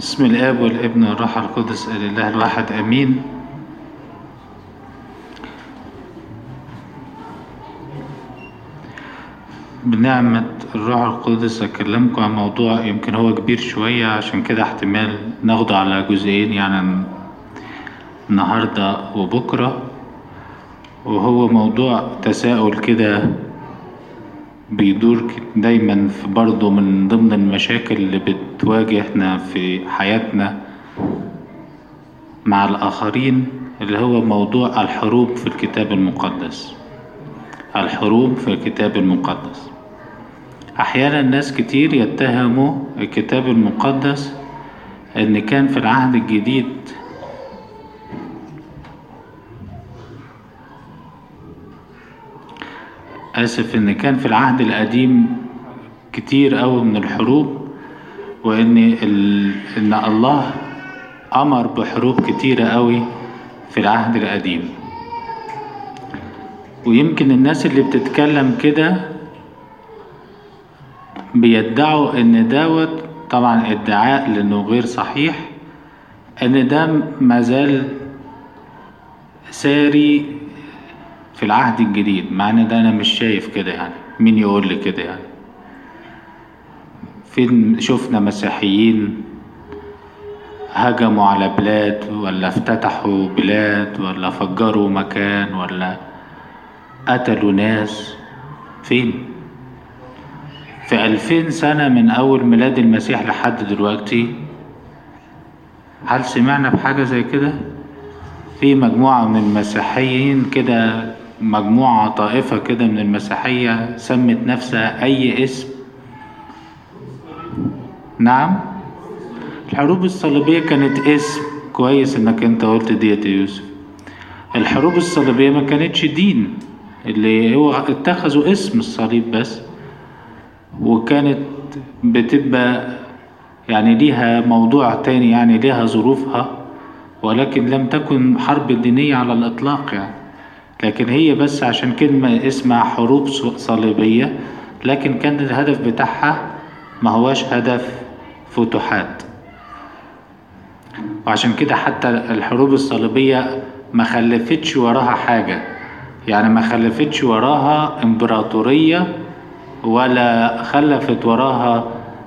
بسم الآب والابن والروح القدس الإله الواحد آمين بنعمة الروح القدس أكلمكم عن موضوع يمكن هو كبير شوية عشان كده احتمال ناخده على جزئين يعني النهاردة وبكرة وهو موضوع تساؤل كده بيدور دايما في برضه من ضمن المشاكل اللي بتواجهنا في حياتنا مع الآخرين اللي هو موضوع الحروب في الكتاب المقدس الحروب في الكتاب المقدس أحيانا ناس كتير يتهموا الكتاب المقدس إن كان في العهد الجديد آسف إن كان في العهد القديم كتير أوي من الحروب وإن ال... إن الله أمر بحروب كتيرة أوي في العهد القديم ويمكن الناس اللي بتتكلم كده بيدعوا إن دوت طبعا ادعاء لأنه غير صحيح إن ده مازال ساري في العهد الجديد مع ان ده انا مش شايف كده يعني مين يقول لي كده يعني فين شفنا مسيحيين هجموا على بلاد ولا افتتحوا بلاد ولا فجروا مكان ولا قتلوا ناس فين في ألفين سنة من أول ميلاد المسيح لحد دلوقتي هل سمعنا بحاجة زي كده؟ في مجموعة من المسيحيين كده مجموعة طائفة كده من المسيحية سمت نفسها أي اسم نعم الحروب الصليبية كانت اسم كويس انك انت قلت ديت يا يوسف الحروب الصليبية ما كانتش دين اللي هو اتخذوا اسم الصليب بس وكانت بتبقى يعني ليها موضوع تاني يعني ليها ظروفها ولكن لم تكن حرب دينية على الإطلاق يعني لكن هي بس عشان كلمة اسمها حروب صليبية لكن كان الهدف بتاعها ما هواش هدف فتوحات وعشان كده حتى الحروب الصليبية ما خلفتش وراها حاجة يعني ما خلفتش وراها امبراطورية ولا خلفت وراها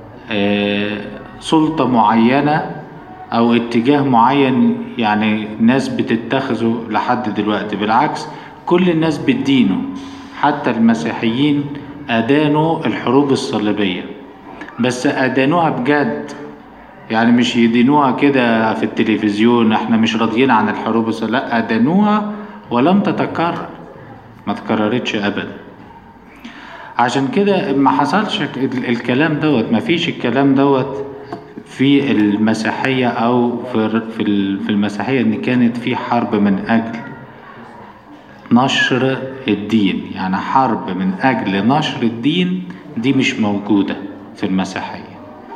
سلطة معينة او اتجاه معين يعني ناس بتتخذه لحد دلوقتي بالعكس كل الناس بتدينه حتى المسيحيين ادانوا الحروب الصليبية بس ادانوها بجد يعني مش يدينوها كده في التلفزيون احنا مش راضيين عن الحروب الصليبية لا ادانوها ولم تتكرر ما تكررتش ابدا عشان كده ما حصلش الكلام دوت ما فيش الكلام دوت في المسيحية أو في في المسيحية إن كانت في حرب من أجل نشر الدين يعني حرب من أجل نشر الدين دي مش موجودة في المسيحية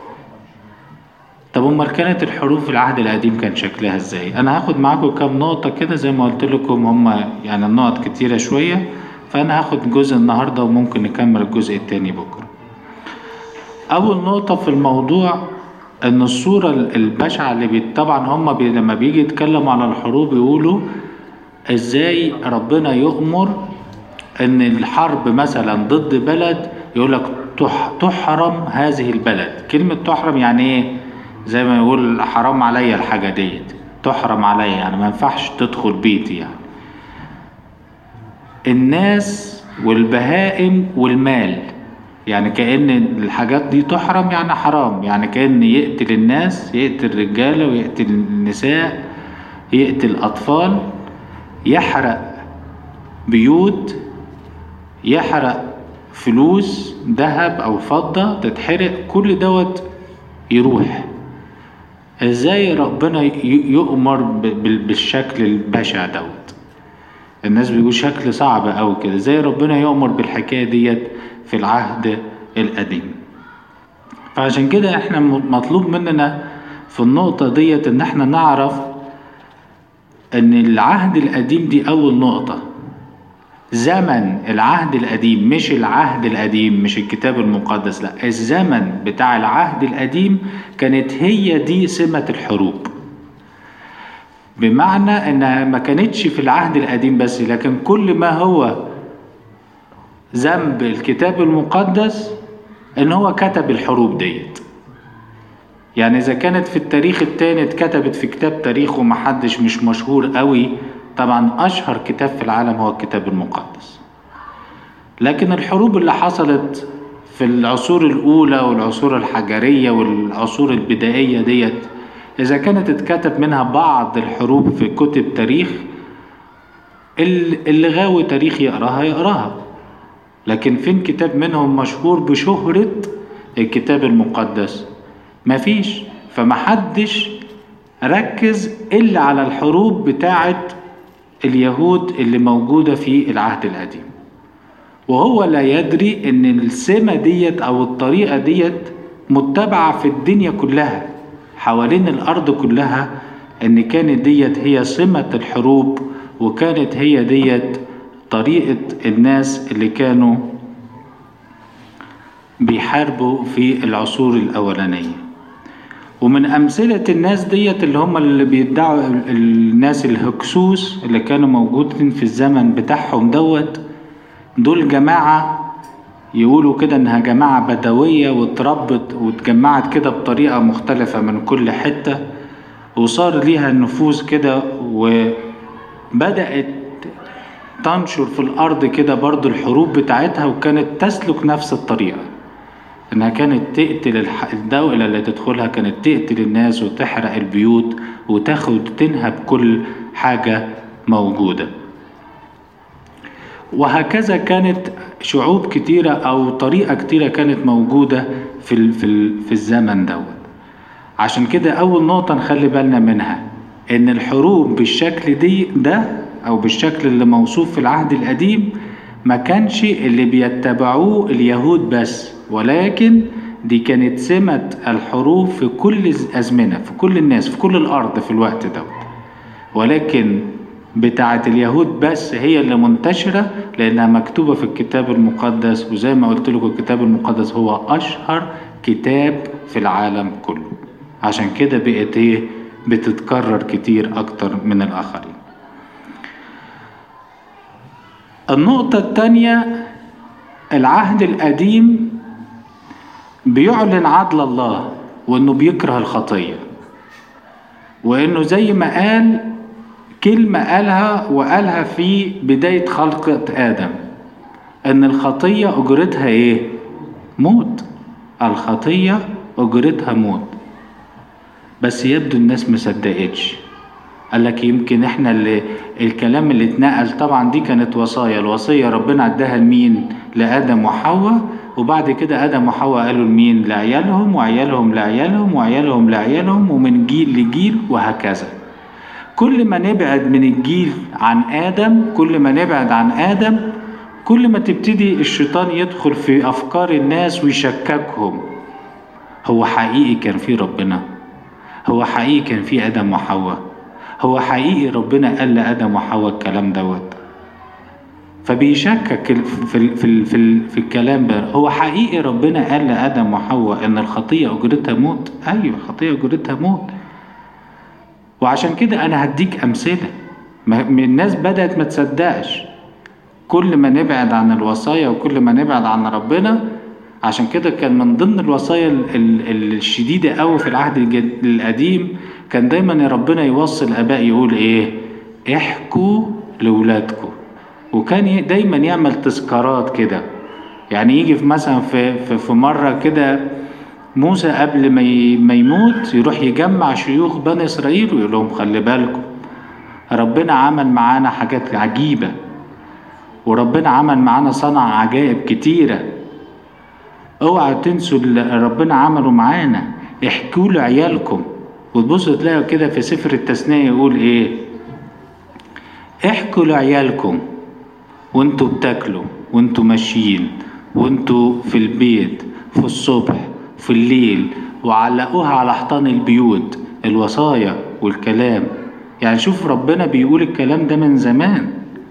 طب أمال كانت الحروب في العهد القديم كان شكلها إزاي؟ أنا هاخد معاكم كام نقطة كده زي ما قلت لكم هما يعني النقط كتيرة شوية فأنا هاخد جزء النهاردة وممكن نكمل الجزء التاني بكرة. أول نقطة في الموضوع ان الصورة البشعة اللي بي طبعا هما بي لما بيجي يتكلموا على الحروب يقولوا ازاي ربنا يؤمر ان الحرب مثلا ضد بلد يقول لك تح تحرم هذه البلد كلمة تحرم يعني ايه زي ما يقول حرام عليا الحاجة ديت تحرم عليا يعني ما ينفعش تدخل بيتي يعني الناس والبهائم والمال يعني كأن الحاجات دي تحرم يعني حرام يعني كأن يقتل الناس يقتل رجالة ويقتل النساء يقتل أطفال يحرق بيوت يحرق فلوس ذهب أو فضة تتحرق كل دوت يروح ازاي ربنا يؤمر بالشكل البشع دوت الناس بيقول شكل صعب أوي كده ازاي ربنا يؤمر بالحكاية ديت في العهد القديم فعشان كده احنا مطلوب مننا في النقطة ديت ان احنا نعرف ان العهد القديم دي اول نقطة زمن العهد القديم مش العهد القديم مش الكتاب المقدس لا الزمن بتاع العهد القديم كانت هي دي سمة الحروب بمعنى انها ما كانتش في العهد القديم بس لكن كل ما هو ذنب الكتاب المقدس ان هو كتب الحروب ديت يعني اذا كانت في التاريخ التاني اتكتبت في كتاب تاريخ ومحدش مش مشهور قوي طبعا اشهر كتاب في العالم هو الكتاب المقدس لكن الحروب اللي حصلت في العصور الاولى والعصور الحجرية والعصور البدائية ديت اذا كانت اتكتب منها بعض الحروب في كتب تاريخ اللي غاوي تاريخ يقراها يقراها لكن فين كتاب منهم مشهور بشهرة الكتاب المقدس مفيش فمحدش ركز إلا على الحروب بتاعة اليهود اللي موجودة في العهد القديم وهو لا يدري ان السمة ديت او الطريقة ديت متبعة في الدنيا كلها حوالين الارض كلها ان كانت ديت هي سمة الحروب وكانت هي ديت طريقة الناس اللي كانوا بيحاربوا في العصور الأولانية ومن أمثلة الناس ديت اللي هم اللي بيدعوا الناس الهكسوس اللي كانوا موجودين في الزمن بتاعهم دوت دول جماعة يقولوا كده إنها جماعة بدوية واتربت واتجمعت كده بطريقة مختلفة من كل حتة وصار ليها نفوذ كده وبدأت تنشر في الأرض كده برضو الحروب بتاعتها وكانت تسلك نفس الطريقة إنها كانت تقتل الدولة اللي تدخلها كانت تقتل الناس وتحرق البيوت وتاخد تنهب كل حاجة موجودة وهكذا كانت شعوب كتيرة أو طريقة كتيرة كانت موجودة في في في الزمن دوت عشان كده أول نقطة نخلي بالنا منها إن الحروب بالشكل دي ده أو بالشكل اللي موصوف في العهد القديم ما كانش اللي بيتبعوه اليهود بس ولكن دي كانت سمة الحروب في كل الأزمنة في كل الناس في كل الأرض في الوقت دوت ولكن بتاعة اليهود بس هي اللي منتشرة لأنها مكتوبة في الكتاب المقدس وزي ما قلت لكم الكتاب المقدس هو أشهر كتاب في العالم كله عشان كده بقت ايه بتتكرر كتير أكتر من الآخرين النقطة التانية العهد القديم بيعلن عدل الله وانه بيكره الخطية وانه زي ما قال كلمة قالها وقالها في بداية خلقة آدم ان الخطية اجرتها ايه موت الخطية اجرتها موت بس يبدو الناس مصدقتش قال لك يمكن احنا اللي الكلام اللي اتنقل طبعا دي كانت وصايا الوصية ربنا اداها لمين لآدم وحواء وبعد كده آدم وحواء قالوا لمين لعيالهم وعيالهم لعيالهم وعيالهم لعيالهم ومن جيل لجيل وهكذا كل ما نبعد من الجيل عن آدم كل ما نبعد عن آدم كل ما تبتدي الشيطان يدخل في أفكار الناس ويشككهم هو حقيقي كان في ربنا هو حقيقي كان في آدم وحواء هو حقيقي ربنا قال لآدم وحواء الكلام دوت فبيشكك في في في, في الكلام ده هو حقيقي ربنا قال لآدم وحواء إن الخطية أجرتها موت أيوة الخطية أجرتها موت وعشان كده أنا هديك أمثلة الناس بدأت ما تصدقش كل ما نبعد عن الوصايا وكل ما نبعد عن ربنا عشان كده كان من ضمن الوصايا الشديدة قوي في العهد القديم كان دايما ربنا يوصي الآباء يقول إيه احكوا لولادكم وكان دايما يعمل تذكارات كده يعني يجي في مثلا في, في, في مرة كده موسى قبل ما يموت يروح يجمع شيوخ بني إسرائيل ويقول لهم خلي بالكم ربنا عمل معانا حاجات عجيبة وربنا عمل معانا صنع عجائب كتيرة اوعى تنسوا اللي ربنا عمله معانا احكوا له عيالكم وتبصوا تلاقوا كده في سفر التثنية يقول ايه احكوا لعيالكم وانتوا بتاكلوا وانتوا ماشيين وانتوا في البيت في الصبح في الليل وعلقوها على حيطان البيوت الوصايا والكلام يعني شوف ربنا بيقول الكلام ده من زمان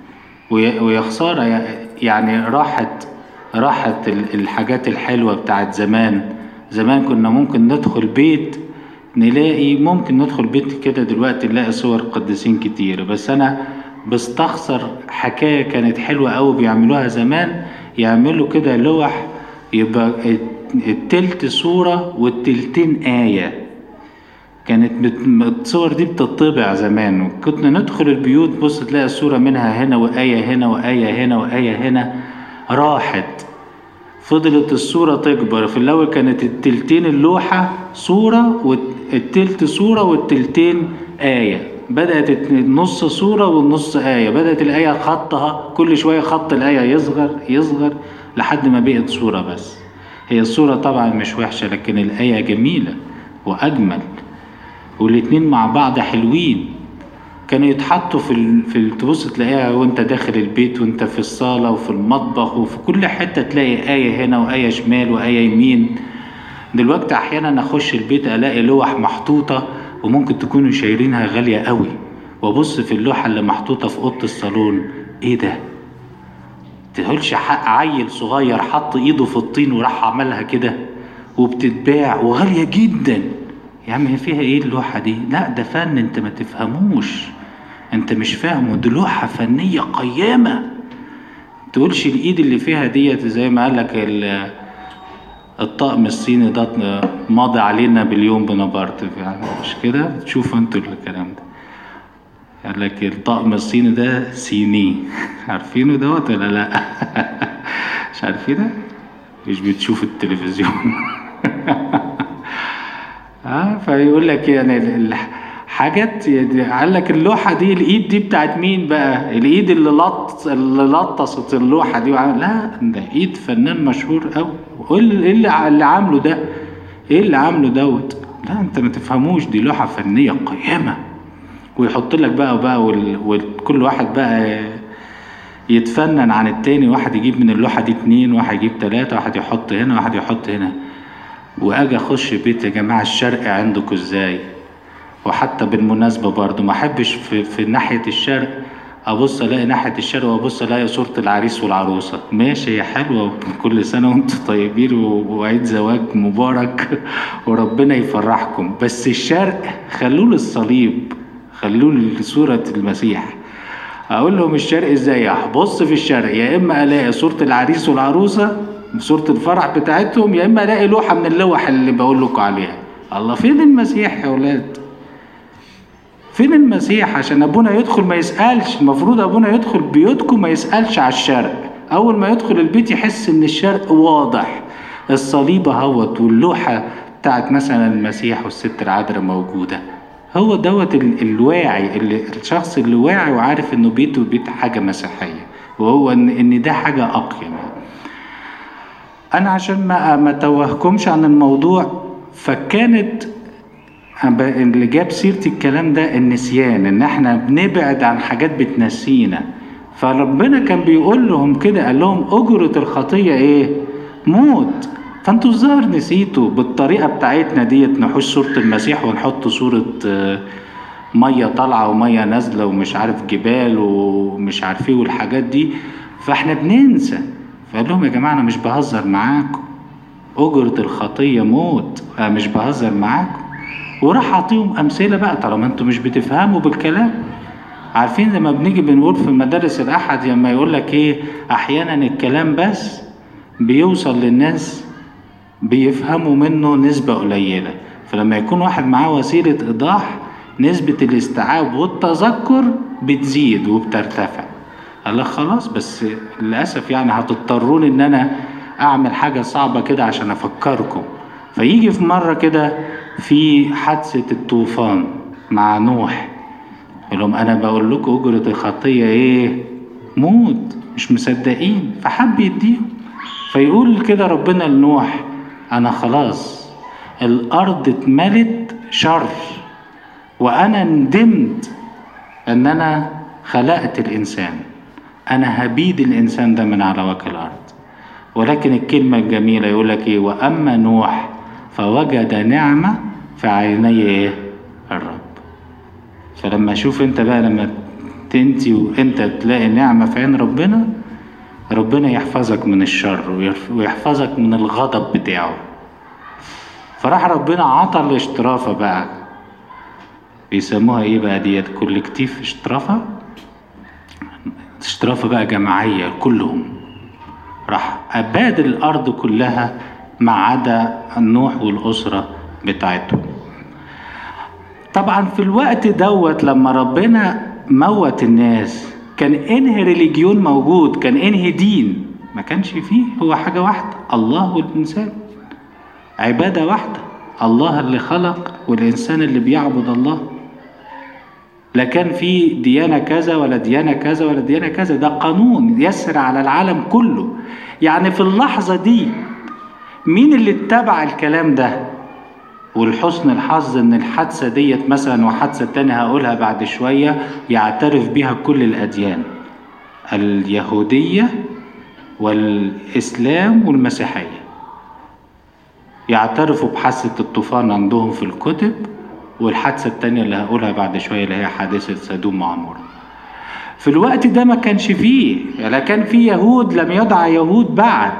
ويا خسارة يعني راحت راحت الحاجات الحلوة بتاعت زمان زمان كنا ممكن ندخل بيت نلاقي ممكن ندخل بيت كده دلوقتي نلاقي صور قديسين كتير بس أنا بستخسر حكاية كانت حلوة أوي بيعملوها زمان يعملوا كده لوح يبقى التلت صورة والتلتين آية كانت الصور دي بتطبع زمان وكنا ندخل البيوت بص تلاقي الصورة منها هنا وآية هنا وآية هنا وآية هنا راحت فضلت الصورة تكبر في الأول كانت التلتين اللوحة صورة والتلت صورة والتلتين آية بدأت النص صورة والنص آية بدأت الآية خطها كل شوية خط الآية يصغر يصغر لحد ما بقت صورة بس هي الصورة طبعا مش وحشة لكن الآية جميلة وأجمل والاتنين مع بعض حلوين كانوا يتحطوا في ال... في ال... تبص تلاقيها وانت داخل البيت وانت في الصالة وفي المطبخ وفي كل حتة تلاقي آية هنا وآية شمال وآية يمين دلوقتي أحيانا أخش البيت ألاقي لوح محطوطة وممكن تكونوا شايرينها غالية قوي وأبص في اللوحة اللي محطوطة في أوضة الصالون إيه ده؟ تقولش حق عيل صغير حط إيده في الطين وراح عملها كده وبتتباع وغالية جدا يا عم هي فيها ايه اللوحة دي لا ده فن انت ما تفهموش انت مش فاهمه دي لوحة فنية قيامة تقولش الايد اللي فيها ديت زي ما قالك الطقم الصيني ده ماضي علينا باليوم بونابرت يعني مش كده تشوفوا انتوا الكلام ده قال لك الطقم الصيني ده صيني عارفينه دوت ولا لا مش عارفينه مش بتشوف التلفزيون اه فيقول لك يعني حاجات قال لك اللوحة دي الإيد دي بتاعت مين بقى؟ الإيد اللي لط اللي لطست اللوحة دي وعمل لا ده إيد فنان مشهور أوي إيه اللي, اللي عامله ده؟ إيه اللي عامله دوت؟ لا أنت ما تفهموش دي لوحة فنية قيمة ويحط لك بقى وبقى وكل واحد بقى يتفنن عن التاني واحد يجيب من اللوحة دي اتنين واحد يجيب تلاتة واحد يحط هنا واحد يحط هنا واجي اخش بيت يا جماعه الشرق عندكم ازاي وحتى بالمناسبه برضو ما احبش في, في ناحيه الشرق ابص الاقي ناحيه الشرق وابص الاقي صوره العريس والعروسه ماشي هي حلوه كل سنه وانتم طيبين وعيد زواج مبارك وربنا يفرحكم بس الشرق خلوه للصليب خلوه لصوره المسيح اقول لهم الشرق ازاي بص في الشرق يا اما الاقي صوره العريس والعروسه صورة الفرح بتاعتهم يا إما ألاقي لوحة من اللوح اللي بقول لكم عليها الله فين المسيح يا ولاد فين المسيح عشان أبونا يدخل ما يسألش المفروض أبونا يدخل بيوتكم ما يسألش على الشرق أول ما يدخل البيت يحس إن الشرق واضح الصليب اهوت واللوحة بتاعت مثلا المسيح والست العذراء موجودة هو دوت الواعي اللي الشخص اللي واعي وعارف انه بيته بيت حاجة مسيحية وهو ان, إن ده حاجة اقيم انا عشان ما ما توهكمش عن الموضوع فكانت اللي جاب سيرة الكلام ده النسيان ان احنا بنبعد عن حاجات بتنسينا فربنا كان بيقول لهم كده قال لهم اجرة الخطية ايه موت فانتوا الظاهر نسيتوا بالطريقة بتاعتنا ديت نحوش صورة المسيح ونحط صورة مية طالعة ومية نازلة ومش عارف جبال ومش عارف ايه والحاجات دي فاحنا بننسى فقال لهم يا جماعة أنا مش بهزر معاكم أجرة الخطية موت أنا مش بهزر معاكم وراح أعطيهم أمثلة بقى طالما أنتوا مش بتفهموا بالكلام عارفين لما بنيجي بنقول في مدارس الأحد لما يقول لك إيه أحيانا الكلام بس بيوصل للناس بيفهموا منه نسبة قليلة فلما يكون واحد معاه وسيلة إيضاح نسبة الاستيعاب والتذكر بتزيد وبترتفع قال لك خلاص بس للأسف يعني هتضطرون إن أنا أعمل حاجة صعبة كده عشان أفكركم فيجي في مرة كده في حادثة الطوفان مع نوح يقول لهم أنا بقول لكم أجرة الخطية إيه؟ موت مش مصدقين فحب يديهم فيقول كده ربنا لنوح أنا خلاص الأرض اتملت شر وأنا ندمت إن أنا خلقت الإنسان أنا هبيد الإنسان ده من على وجه الأرض ولكن الكلمة الجميلة يقول لك إيه وأما نوح فوجد نعمة في عيني إيه الرب فلما أشوف أنت بقى لما انت وانت تلاقي نعمة في عين ربنا ربنا يحفظك من الشر ويحفظك من الغضب بتاعه فراح ربنا عطى الاشترافة بقى بيسموها ايه بقى ديت كولكتيف اشترافة اشترافة بقى جماعية كلهم راح أباد الأرض كلها ما عدا نوح والأسرة بتاعته طبعا في الوقت دوت لما ربنا موت الناس كان انهي ريليجيون موجود كان انهي دين ما كانش فيه هو حاجة واحدة الله والإنسان عبادة واحدة الله اللي خلق والإنسان اللي بيعبد الله لا كان في ديانة كذا ولا ديانة كذا ولا ديانة كذا ده قانون يسر على العالم كله يعني في اللحظة دي مين اللي اتبع الكلام ده والحسن الحظ ان الحادثة ديت مثلا وحادثة تانية هقولها بعد شوية يعترف بها كل الأديان اليهودية والإسلام والمسيحية يعترفوا بحادثة الطوفان عندهم في الكتب والحادثة التانية اللي هقولها بعد شوية اللي هي حادثة سدوم وعمورة في الوقت ده ما كانش فيه لا كان فيه يهود لم يدع يهود بعد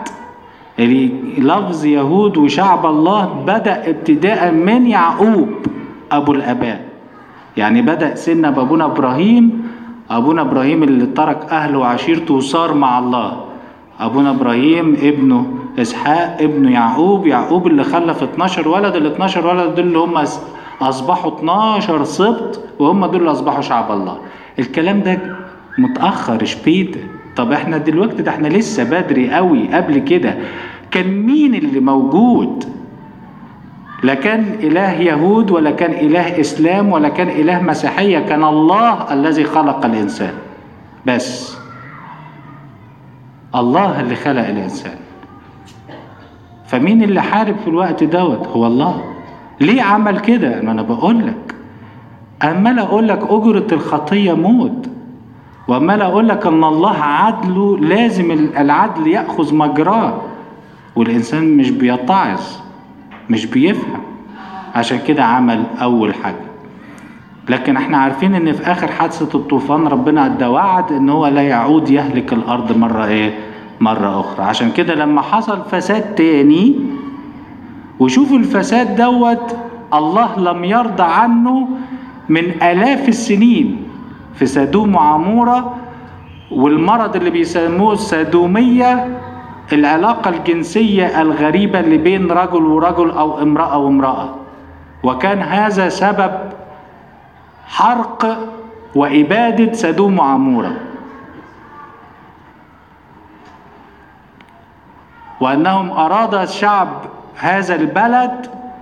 لفظ يهود وشعب الله بدأ ابتداء من يعقوب أبو الآباء يعني بدأ سنة بأبونا إبراهيم أبونا إبراهيم اللي ترك أهله وعشيرته وصار مع الله أبونا إبراهيم ابنه إسحاق ابنه يعقوب يعقوب اللي خلف 12 ولد ال 12 ولد دول اللي هم أصبحوا 12 سبط وهم دول اللي أصبحوا شعب الله الكلام ده متأخر شبيته طب احنا دلوقتي ده احنا لسه بدري قوي قبل كده كان مين اللي موجود لا كان إله يهود ولا كان إله إسلام ولا كان إله مسيحية كان الله الذي خلق الإنسان بس الله اللي خلق الإنسان فمين اللي حارب في الوقت دوت هو الله ليه عمل كده ما أنا بقول لك أمال أقول لك أجرة الخطية موت وأمال أقول لك أن الله عدله لازم العدل يأخذ مجراه والإنسان مش بيتعظ مش بيفهم عشان كده عمل أول حاجة لكن احنا عارفين ان في اخر حادثة الطوفان ربنا ادى وعد ان هو لا يعود يهلك الارض مرة ايه مرة اخرى عشان كده لما حصل فساد تاني وشوفوا الفساد دوت الله لم يرضى عنه من الاف السنين في سدوم وعمورة والمرض اللي بيسموه السدومية العلاقة الجنسية الغريبة اللي بين رجل ورجل أو امرأة وامرأة وكان هذا سبب حرق وإبادة سدوم وعمورة وأنهم أراد الشعب هذا البلد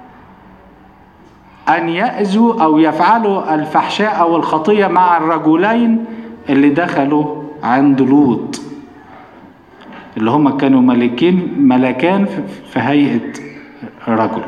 أن يأذوا أو يفعلوا الفحشاء أو الخطية مع الرجلين اللي دخلوا عند لوط اللي هم كانوا ملكين ملكان في هيئة رجل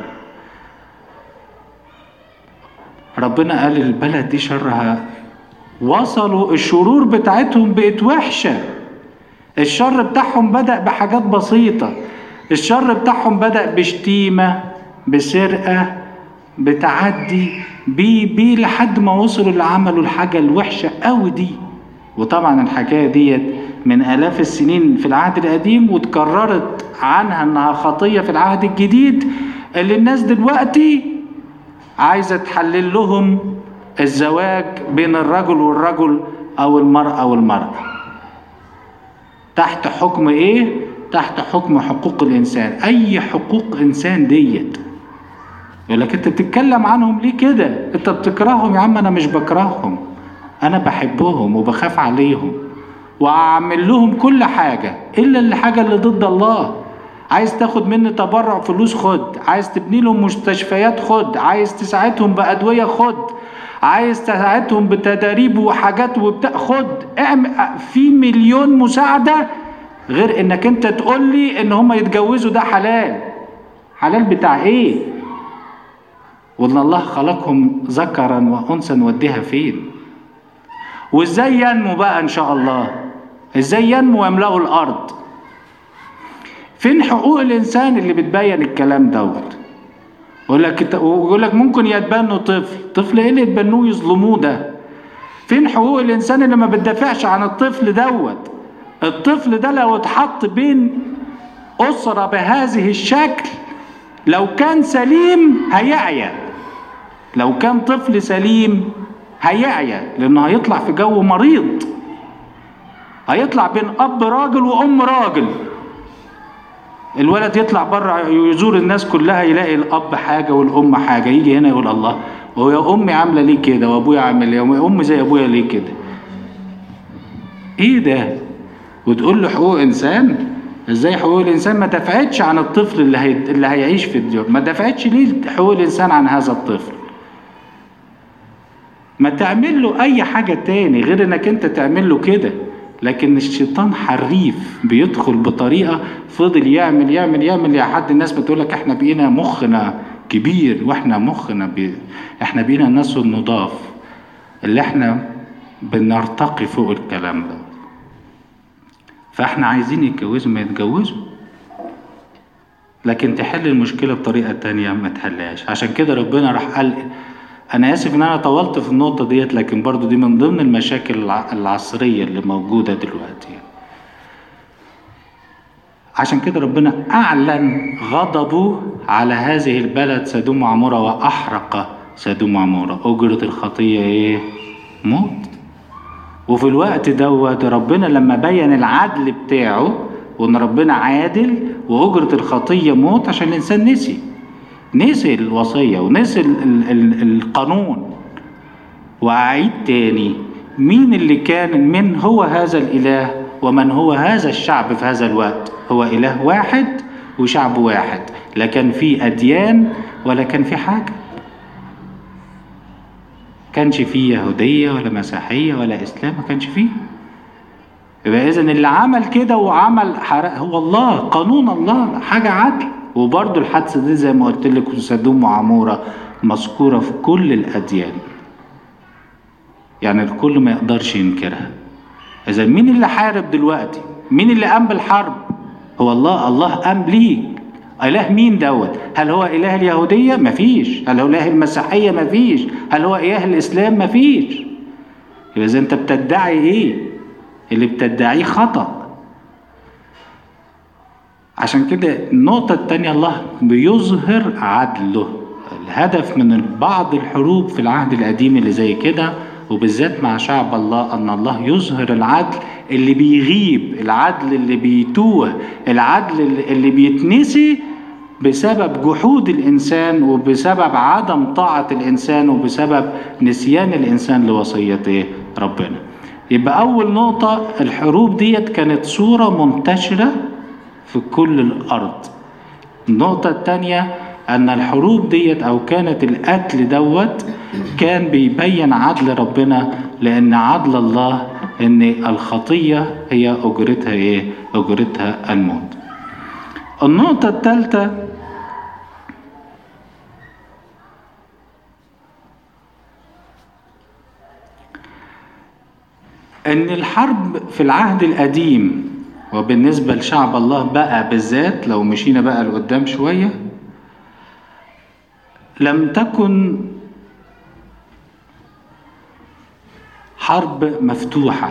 ربنا قال البلد دي شرها وصلوا الشرور بتاعتهم بقت وحشة الشر بتاعهم بدأ بحاجات بسيطة الشر بتاعهم بدأ بشتيمة بسرقة بتعدي بي بي لحد ما وصلوا اللي عملوا الحاجة الوحشة قوي دي وطبعا الحكاية ديت من آلاف السنين في العهد القديم وتكررت عنها انها خطية في العهد الجديد اللي الناس دلوقتي عايزة تحلل لهم الزواج بين الرجل والرجل او المرأة والمرأة تحت حكم ايه تحت حكم حقوق الانسان اي حقوق انسان ديت يقول لك انت بتتكلم عنهم ليه كده انت بتكرههم يا عم انا مش بكرههم انا بحبهم وبخاف عليهم واعمل لهم كل حاجة الا الحاجة اللي ضد الله عايز تاخد مني تبرع فلوس خد عايز تبني لهم مستشفيات خد عايز تساعدهم بأدوية خد عايز تساعدهم بتدريب وحاجات وبتاع خد اعمل في مليون مساعدة غير انك انت تقول لي ان هم يتجوزوا ده حلال حلال بتاع ايه وان الله خلقهم ذكرا وانثى نوديها فين وازاي ينمو بقى ان شاء الله ازاي ينمو ويملأوا الارض فين حقوق الانسان اللي بتبين الكلام دوت يقول لك يقول لك ممكن يتبنوا طفل طفل ايه اللي يتبنوه يظلموه ده فين حقوق الانسان اللي ما بتدافعش عن الطفل دوت الطفل ده لو اتحط بين اسره بهذه الشكل لو كان سليم هيعيا لو كان طفل سليم هيعيا لانه هيطلع في جو مريض هيطلع بين اب راجل وام راجل الولد يطلع بره يزور الناس كلها يلاقي الاب حاجه والام حاجه يجي هنا يقول الله هو يا امي عامله ليه كده وابويا عامل ايه امي زي ابويا ليه كده ايه ده وتقول له حقوق انسان ازاي حقوق الانسان ما دفعتش عن الطفل اللي هي... اللي هيعيش في الديار ما دفعتش ليه حقوق الانسان عن هذا الطفل ما تعمل له اي حاجه تاني غير انك انت تعمل له كده لكن الشيطان حريف بيدخل بطريقه فضل يعمل يعمل يعمل يا حد الناس بتقول لك احنا بقينا مخنا كبير واحنا مخنا بي... احنا بقينا الناس النضاف اللي احنا بنرتقي فوق الكلام ده فاحنا عايزين يتجوزوا ما يتجوزوا لكن تحل المشكله بطريقه تانية ما تحلهاش عشان كده ربنا راح قال انا اسف ان انا طولت في النقطه ديت لكن برضو دي من ضمن المشاكل العصريه اللي موجوده دلوقتي عشان كده ربنا اعلن غضبه على هذه البلد سدوم وعمورة واحرق سدوم وعمورة اجرة الخطية ايه موت وفي الوقت دوت ربنا لما بين العدل بتاعه وان ربنا عادل واجرة الخطية موت عشان الانسان نسي نسي الوصية ونسي ال ال ال القانون وأعيد تاني مين اللي كان من هو هذا الإله ومن هو هذا الشعب في هذا الوقت هو إله واحد وشعب واحد لا كان في أديان ولا كان في حاجة كانش فيه يهودية ولا مسيحية ولا إسلام ما كانش فيه يبقى إذا اللي عمل كده وعمل حرق هو الله قانون الله حاجة عدل وبرضه الحادثة دي زي ما قلت لك سدوم وعمورة مذكورة في كل الأديان يعني الكل ما يقدرش ينكرها إذا مين اللي حارب دلوقتي؟ مين اللي قام بالحرب؟ هو الله الله قام ليه إله مين دوت؟ هل هو إله اليهودية؟ مفيش، هل هو إله المسيحية؟ مفيش، هل هو إله الإسلام؟ مفيش. يبقى إذا أنت بتدعي إيه؟ اللي بتدعيه خطأ. عشان كده النقطة التانية الله بيظهر عدله. الهدف من بعض الحروب في العهد القديم اللي زي كده وبالذات مع شعب الله ان الله يظهر العدل اللي بيغيب العدل اللي بيتوه العدل اللي بيتنسي بسبب جحود الانسان وبسبب عدم طاعه الانسان وبسبب نسيان الانسان لوصيه ربنا يبقى اول نقطه الحروب ديت كانت صوره منتشره في كل الارض النقطه الثانيه ان الحروب ديت او كانت القتل دوت كان بيبين عدل ربنا لان عدل الله ان الخطيه هي اجرتها ايه اجرتها الموت النقطه الثالثه ان الحرب في العهد القديم وبالنسبه لشعب الله بقى بالذات لو مشينا بقى لقدام شويه لم تكن حرب مفتوحة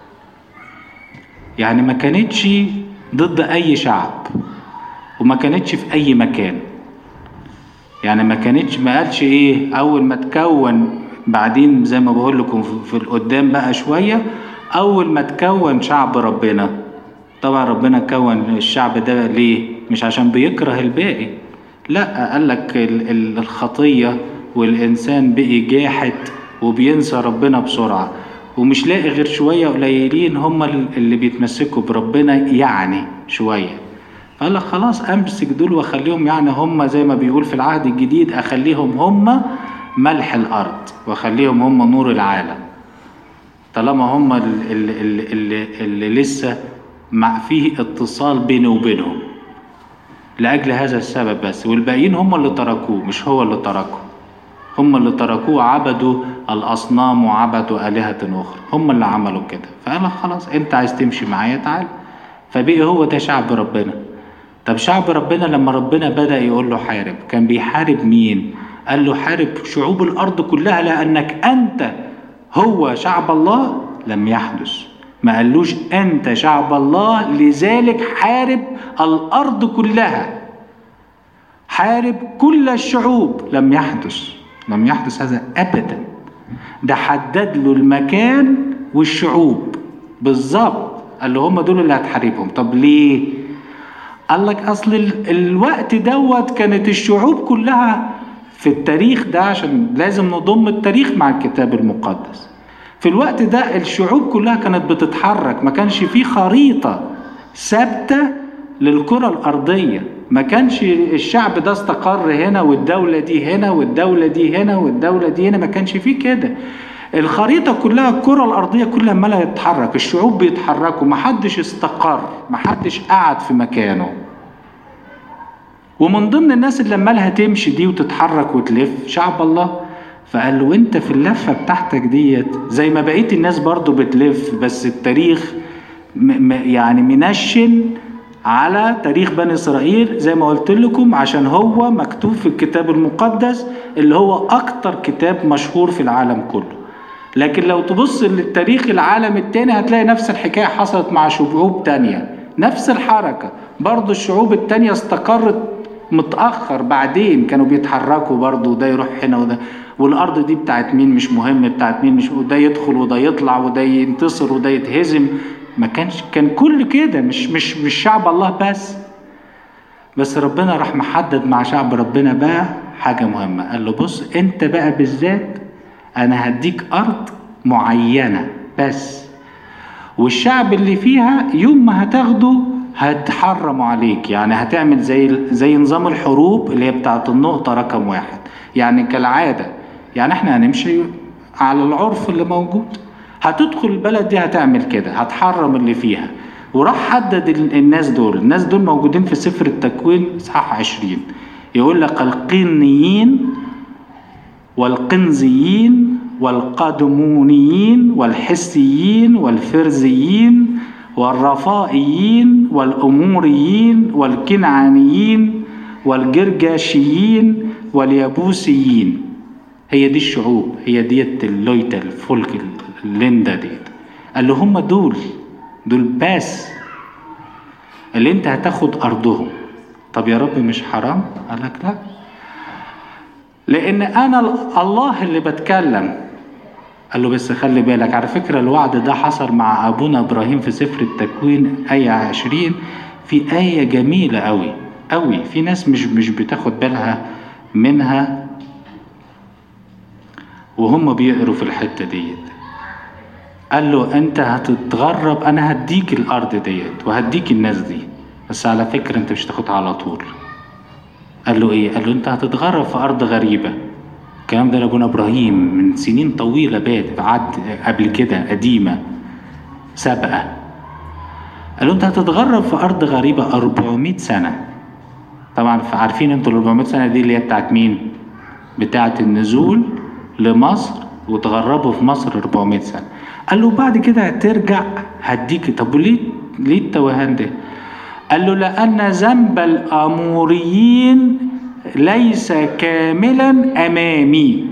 يعني ما كانتش ضد أي شعب وما كانتش في أي مكان يعني ما كانتش ما قالش إيه أول ما تكون بعدين زي ما بقول لكم في القدام بقى شوية أول ما تكون شعب ربنا طبعا ربنا كون الشعب ده ليه مش عشان بيكره الباقي لا قال لك الخطية والإنسان بقي جاحد وبينسى ربنا بسرعة ومش لاقي غير شوية قليلين هم اللي بيتمسكوا بربنا يعني شوية قال لك خلاص أمسك دول وأخليهم يعني هم زي ما بيقول في العهد الجديد أخليهم هم ملح الأرض وأخليهم هم نور العالم طالما هم اللي, اللي, اللي, اللي لسه مع فيه اتصال بيني وبينهم لأجل هذا السبب بس والباقيين هم اللي تركوه مش هو اللي تركه هم اللي تركوه عبدوا الأصنام وعبدوا آلهة أخرى هم اللي عملوا كده فقال خلاص أنت عايز تمشي معايا تعال فبقي هو ده شعب ربنا طب شعب ربنا لما ربنا بدأ يقول له حارب كان بيحارب مين قال له حارب شعوب الأرض كلها لأنك أنت هو شعب الله لم يحدث ما قالوش انت شعب الله لذلك حارب الارض كلها حارب كل الشعوب لم يحدث لم يحدث هذا ابدا ده حدد له المكان والشعوب بالظبط قال له هم دول اللي هتحاربهم طب ليه قال لك اصل الوقت دوت كانت الشعوب كلها في التاريخ ده عشان لازم نضم التاريخ مع الكتاب المقدس في الوقت ده الشعوب كلها كانت بتتحرك ما كانش في خريطة ثابتة للكرة الأرضية ما كانش الشعب ده استقر هنا والدولة دي هنا والدولة دي هنا والدولة دي هنا ما كانش فيه كده الخريطة كلها الكرة الأرضية كلها عمالة تتحرك الشعوب بيتحركوا محدش استقر محدش قعد في مكانه ومن ضمن الناس اللي عمالها تمشي دي وتتحرك وتلف شعب الله فقال له انت في اللفه بتاعتك ديت زي ما بقيه الناس برضو بتلف بس التاريخ م يعني منشن على تاريخ بني اسرائيل زي ما قلت لكم عشان هو مكتوب في الكتاب المقدس اللي هو اكتر كتاب مشهور في العالم كله لكن لو تبص للتاريخ العالم التاني هتلاقي نفس الحكايه حصلت مع شعوب تانية نفس الحركه برضو الشعوب التانية استقرت متأخر بعدين كانوا بيتحركوا برضه وده يروح هنا وده والأرض دي بتاعت مين مش مهم بتاعت مين مش وده يدخل وده يطلع وده ينتصر وده يتهزم ما كانش كان كل كده مش مش مش شعب الله بس بس ربنا راح محدد مع شعب ربنا بقى حاجة مهمة قال له بص انت بقى بالذات انا هديك ارض معينة بس والشعب اللي فيها يوم ما هتاخده هتحرموا عليك يعني هتعمل زي زي نظام الحروب اللي هي بتاعت النقطة رقم واحد يعني كالعادة يعني احنا هنمشي على العرف اللي موجود هتدخل البلد دي هتعمل كده هتحرم اللي فيها وراح حدد الناس دول الناس دول موجودين في سفر التكوين اصحاح عشرين يقول لك القينيين والقنزيين والقدمونيين والحسيين والفرزيين والرفائيين والأموريين والكنعانيين والجرجاشيين واليابوسيين هي دي الشعوب هي ديت اللويتا الفولك الليندا ديت قال له هم دول دول بس اللي انت هتاخد ارضهم طب يا رب مش حرام قال لك لا لان انا الله اللي بتكلم قال له بس خلي بالك على فكرة الوعد ده حصل مع أبونا إبراهيم في سفر التكوين آية عشرين في آية جميلة أوي أوي في ناس مش مش بتاخد بالها منها وهم بيقروا في الحتة ديت قال له أنت هتتغرب أنا هديك الأرض ديت وهديك الناس دي بس على فكرة أنت مش تاخدها على طول قال له إيه؟ قال له أنت هتتغرب في أرض غريبة الكلام ده لابونا ابراهيم من سنين طويله بات عد قبل كده قديمه سابقه قال له انت هتتغرب في ارض غريبه 400 سنه طبعا عارفين انتوا ال 400 سنه دي اللي هي بتاعت مين بتاعت النزول لمصر وتغربوا في مصر 400 سنه قال له بعد كده هترجع هديك طب وليه ليه التوهان ده قال له لان ذنب الاموريين ليس كاملا امامي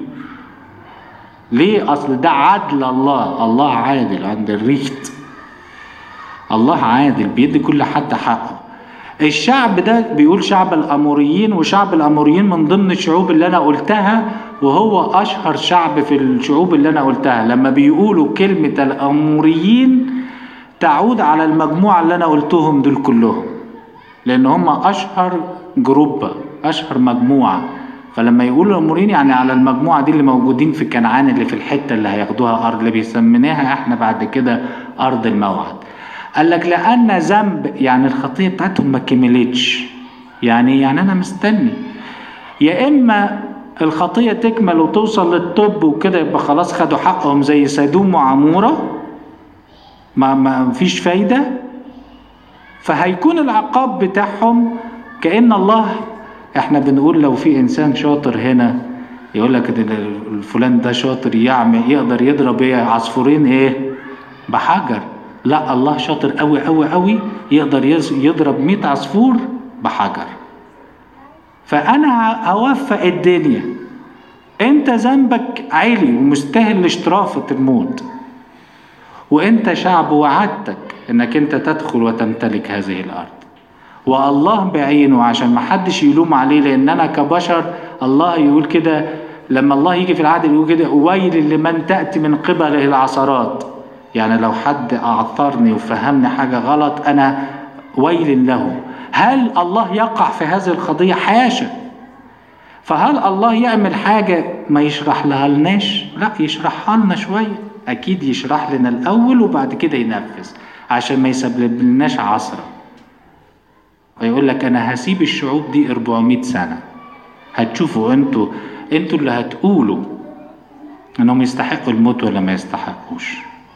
ليه اصل ده عدل الله الله عادل عند الريت الله عادل بيدي كل حد حقه الشعب ده بيقول شعب الاموريين وشعب الاموريين من ضمن الشعوب اللي انا قلتها وهو اشهر شعب في الشعوب اللي انا قلتها لما بيقولوا كلمة الاموريين تعود على المجموعة اللي انا قلتهم دول كلهم لان هم اشهر جروب اشهر مجموعه فلما يقولوا الامورين يعني على المجموعه دي اللي موجودين في كنعان اللي في الحته اللي هياخدوها ارض اللي بيسميناها احنا بعد كده ارض الموعد قال لك لان ذنب يعني الخطيه بتاعتهم ما كملتش يعني يعني انا مستني يا اما الخطيه تكمل وتوصل للطب وكده يبقى خلاص خدوا حقهم زي سدوم وعموره ما ما فيش فايده فهيكون العقاب بتاعهم كأن الله احنا بنقول لو في انسان شاطر هنا يقول لك الفلان ده شاطر يعمل يقدر يضرب ايه عصفورين ايه بحجر لا الله شاطر قوي قوي قوي يقدر يضرب 100 عصفور بحجر فانا هوفق الدنيا انت ذنبك عالي ومستاهل لاشترافة الموت وانت شعب وعدتك انك انت تدخل وتمتلك هذه الارض والله بعينه عشان ما حدش يلوم عليه لان انا كبشر الله يقول كده لما الله يجي في العهد يقول كده ويل لمن تاتي من قبله العثرات يعني لو حد اعثرني وفهمني حاجه غلط انا ويل له هل الله يقع في هذه القضيه حاشا فهل الله يعمل حاجه ما يشرح لها لناش لا يشرحها لنا شويه اكيد يشرح لنا الاول وبعد كده ينفذ عشان ما يسبب لناش عصره ويقول لك انا هسيب الشعوب دي 400 سنه هتشوفوا انتوا انتوا اللي هتقولوا انهم يستحقوا الموت ولا ما يستحقوش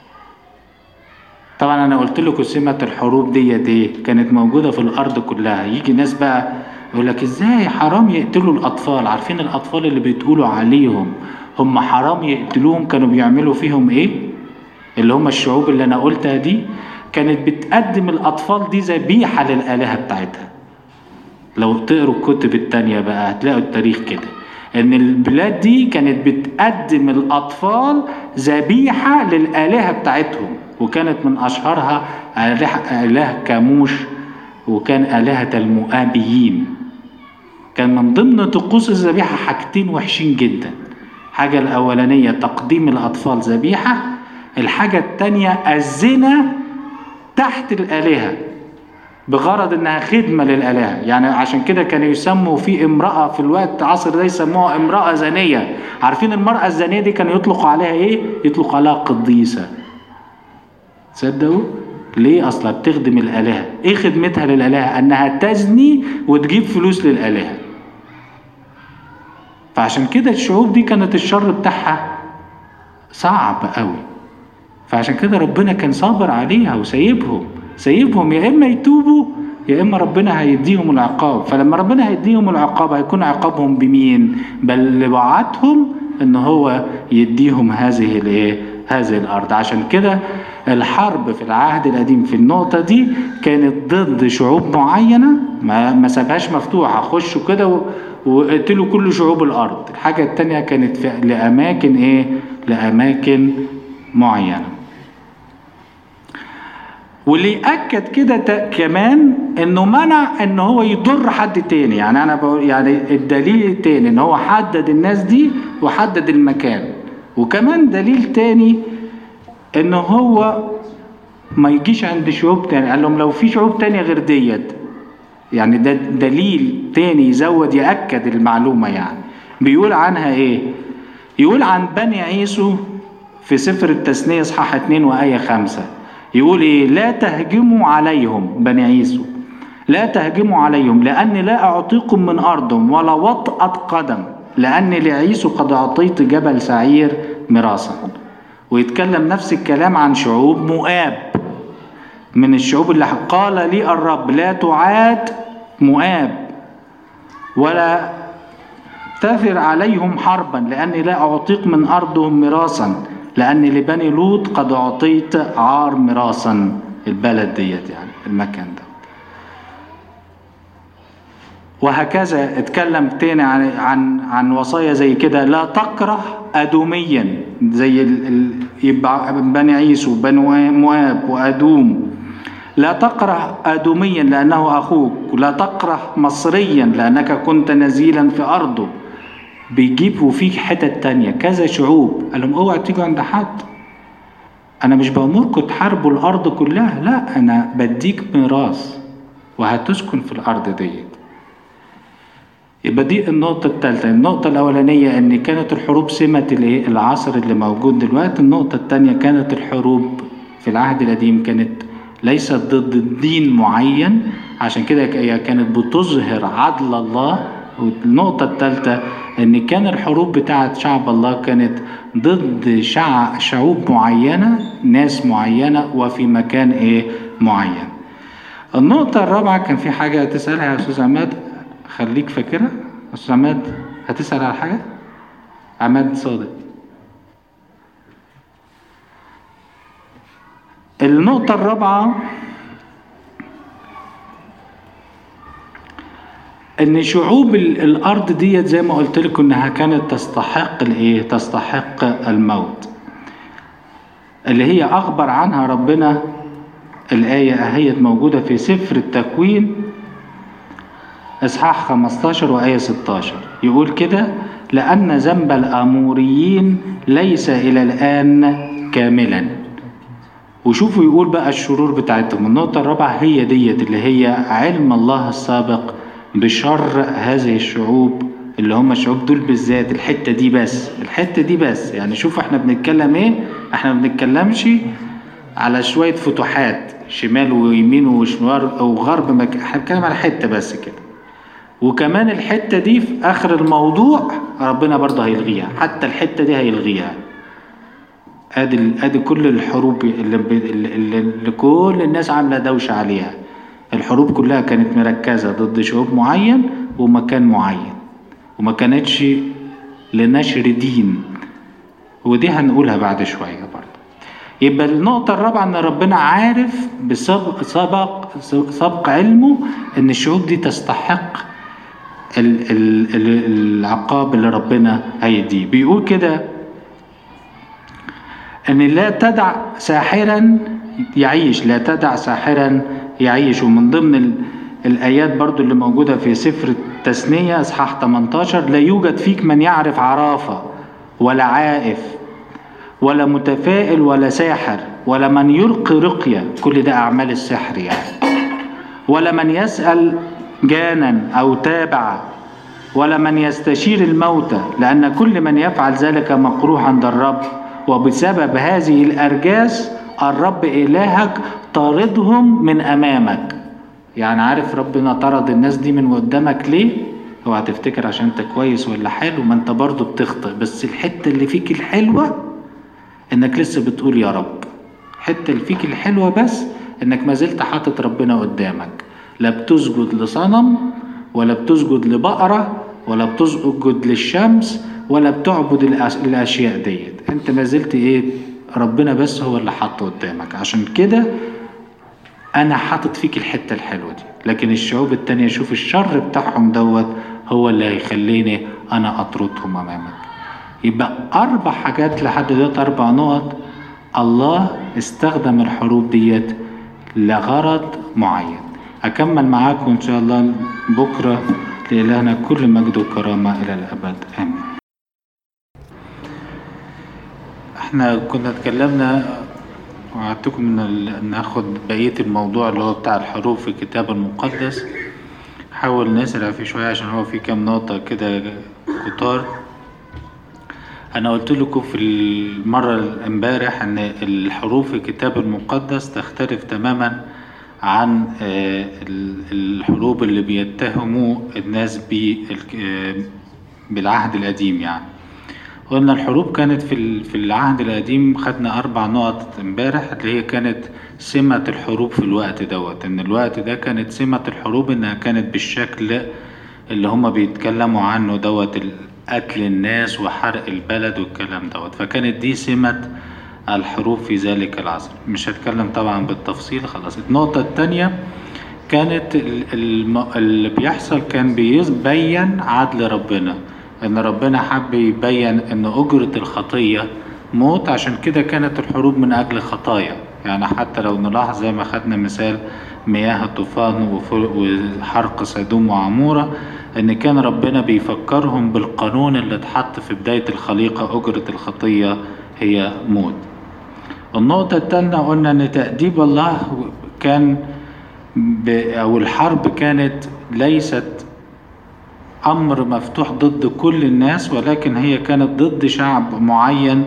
طبعا انا قلت لكم سمة الحروب ديت ايه كانت موجودة في الارض كلها يجي ناس بقى يقول لك ازاي حرام يقتلوا الاطفال عارفين الاطفال اللي بتقولوا عليهم هم حرام يقتلوهم كانوا بيعملوا فيهم ايه اللي هم الشعوب اللي انا قلتها دي كانت بتقدم الاطفال دي ذبيحة للالهة بتاعتها لو تقروا الكتب التانية بقى هتلاقوا التاريخ كده ان البلاد دي كانت بتقدم الاطفال ذبيحة للالهة بتاعتهم وكانت من اشهرها اله, إله كاموش وكان الهة المؤابيين كان من ضمن طقوس الذبيحة حاجتين وحشين جدا حاجة الأولانية تقديم الأطفال ذبيحة الحاجة التانية الزنا تحت الآلهة بغرض انها خدمه للالهه يعني عشان كده كانوا يسموا في امراه في الوقت العصر ده يسموها امراه زانيه عارفين المراه الزانيه دي كانوا يطلقوا عليها ايه يطلق عليها قديسه تصدقوا ليه اصلا بتخدم الالهه ايه خدمتها للالهه انها تزني وتجيب فلوس للالهه فعشان كده الشعوب دي كانت الشر بتاعها صعب قوي فعشان كده ربنا كان صابر عليها وسايبهم سايبهم يا اما يتوبوا يا اما ربنا هيديهم العقاب فلما ربنا هيديهم العقاب هيكون عقابهم بمين بل اللي وعدهم ان هو يديهم هذه الايه هذه الارض عشان كده الحرب في العهد القديم في النقطة دي كانت ضد شعوب معينة ما, ما سابهاش مفتوحة خشوا كده وقتلوا كل شعوب الأرض الحاجة التانية كانت في لأماكن إيه لأماكن معينة واللي يأكد كده كمان انه منع ان هو يضر حد تاني يعني انا بقول يعني الدليل التاني ان هو حدد الناس دي وحدد المكان وكمان دليل تاني ان هو ما يجيش عند شعوب تاني قال لهم لو في شعوب تانية غير ديت يعني ده دليل تاني يزود يأكد المعلومة يعني بيقول عنها ايه يقول عن بني عيسو في سفر التثنية اصحاح 2 وآية 5 يقول ايه لا تهجموا عليهم بني عيسو لا تهجموا عليهم لأني لا أعطيكم من أرضهم ولا وطأة قدم لأني لعيسو قد أعطيت جبل سعير ميراثا ويتكلم نفس الكلام عن شعوب مؤاب من الشعوب اللي قال لي الرب لا تعاد مؤاب ولا تثر عليهم حربا لأني لا أعطيك من أرضهم ميراثا لأني لبني لوط قد أعطيت عار ميراثا البلد ديت يعني المكان ده وهكذا اتكلم تاني عن عن عن وصايا زي كده لا تكره ادوميا زي ال ال يبقى بني عيسو بني مواب وادوم لا تكره ادوميا لانه اخوك ولا تكره مصريا لانك كنت نزيلا في ارضه بيجيب وفيك حتت تانية كذا شعوب قال لهم اوعى تيجوا عند حد انا مش بامركم تحاربوا الارض كلها لا انا بديك ميراث وهتسكن في الارض ديت يبقى دي النقطة الثالثة، النقطة الأولانية إن كانت الحروب سمة العصر اللي موجود دلوقتي، النقطة الثانية كانت الحروب في العهد القديم كانت ليست ضد دين معين عشان كده هي كانت بتظهر عدل الله والنقطة الثالثة إن كان الحروب بتاعة شعب الله كانت ضد شع... شعوب معينة ناس معينة وفي مكان إيه معين. النقطة الرابعة كان في حاجة تسألها يا أستاذ عماد خليك فاكرها أستاذ عماد هتسأل على حاجة؟ عماد صادق النقطة الرابعة ان شعوب الارض ديت زي ما قلت لكم انها كانت تستحق الايه تستحق الموت اللي هي اخبر عنها ربنا الايه اهيت موجوده في سفر التكوين اصحاح 15 وايه 16 يقول كده لان ذنب الاموريين ليس الى الان كاملا وشوفوا يقول بقى الشرور بتاعتهم النقطة الرابعة هي ديت اللي هي علم الله السابق بشر هذه الشعوب اللي هم الشعوب دول بالذات الحتة دي بس الحتة دي بس يعني شوف احنا بنتكلم ايه احنا ما بنتكلمش على شوية فتوحات شمال ويمين وشمال وغرب مك... احنا بنتكلم على حتة بس كده وكمان الحتة دي في آخر الموضوع ربنا برضه هيلغيها حتى الحتة دي هيلغيها ادي ادي كل الحروب اللي, اللي, اللي كل الناس عامله دوشه عليها الحروب كلها كانت مركزه ضد شعوب معين ومكان معين وما كانتش لنشر دين ودي هنقولها بعد شويه برضه يبقى النقطة الرابعة إن ربنا عارف بسبق سبق سبق علمه إن الشعوب دي تستحق ال ال ال العقاب اللي ربنا هيديه بيقول كده ان لا تدع ساحرا يعيش لا تدع ساحرا يعيش ومن ضمن الايات برضو اللي موجوده في سفر التثنيه اصحاح 18 لا يوجد فيك من يعرف عرافه ولا عائف ولا متفائل ولا ساحر ولا من يلقي رقيه كل ده اعمال السحر يعني ولا من يسال جانا او تابع ولا من يستشير الموتى لان كل من يفعل ذلك مكروه عند الرب وبسبب هذه الأرجاس الرب إلهك طاردهم من أمامك يعني عارف ربنا طرد الناس دي من قدامك ليه؟ اوعى تفتكر عشان انت كويس ولا حلو ما انت برضه بتخطئ بس الحتة اللي فيك الحلوة انك لسه بتقول يا رب الحتة اللي فيك الحلوة بس انك ما زلت حاطط ربنا قدامك لا بتسجد لصنم ولا بتسجد لبقرة ولا بتسجد للشمس ولا بتعبد الاشياء ديت انت ما زلت ايه ربنا بس هو اللي حاطه قدامك عشان كده انا حاطط فيك الحته الحلوه دي لكن الشعوب التانية شوف الشر بتاعهم دوت هو اللي هيخليني انا اطردهم امامك يبقى اربع حاجات لحد دلوقتي اربع نقط الله استخدم الحروب ديت لغرض معين اكمل معاكم ان شاء الله بكره لإلهنا كل مجد وكرامة إلى الأبد آمين احنا كنا اتكلمنا وعدتكم ان ناخد بقية الموضوع اللي هو بتاع الحروف في الكتاب المقدس حاول نسرع فيه شوية عشان هو في كام نقطة كده كتار انا قلت لكم في المرة امبارح ان الحروف في الكتاب المقدس تختلف تماما عن الحروب اللي بيتهموا الناس بالعهد القديم يعني قلنا الحروب كانت في في العهد القديم خدنا اربع نقط امبارح اللي هي كانت سمة الحروب في الوقت دوت ان الوقت ده كانت سمة الحروب انها كانت بالشكل اللي هما بيتكلموا عنه دوت قتل الناس وحرق البلد والكلام دوت فكانت دي سمة الحروب في ذلك العصر مش هتكلم طبعا بالتفصيل خلاص النقطة التانية كانت اللي بيحصل كان بيبين عدل ربنا ان ربنا حب يبين ان اجرة الخطية موت عشان كده كانت الحروب من اجل خطايا يعني حتى لو نلاحظ زي ما خدنا مثال مياه الطوفان وحرق سدوم وعمورة ان كان ربنا بيفكرهم بالقانون اللي اتحط في بداية الخليقة اجرة الخطية هي موت النقطة التانية قلنا ان تأديب الله كان او الحرب كانت ليست امر مفتوح ضد كل الناس ولكن هي كانت ضد شعب معين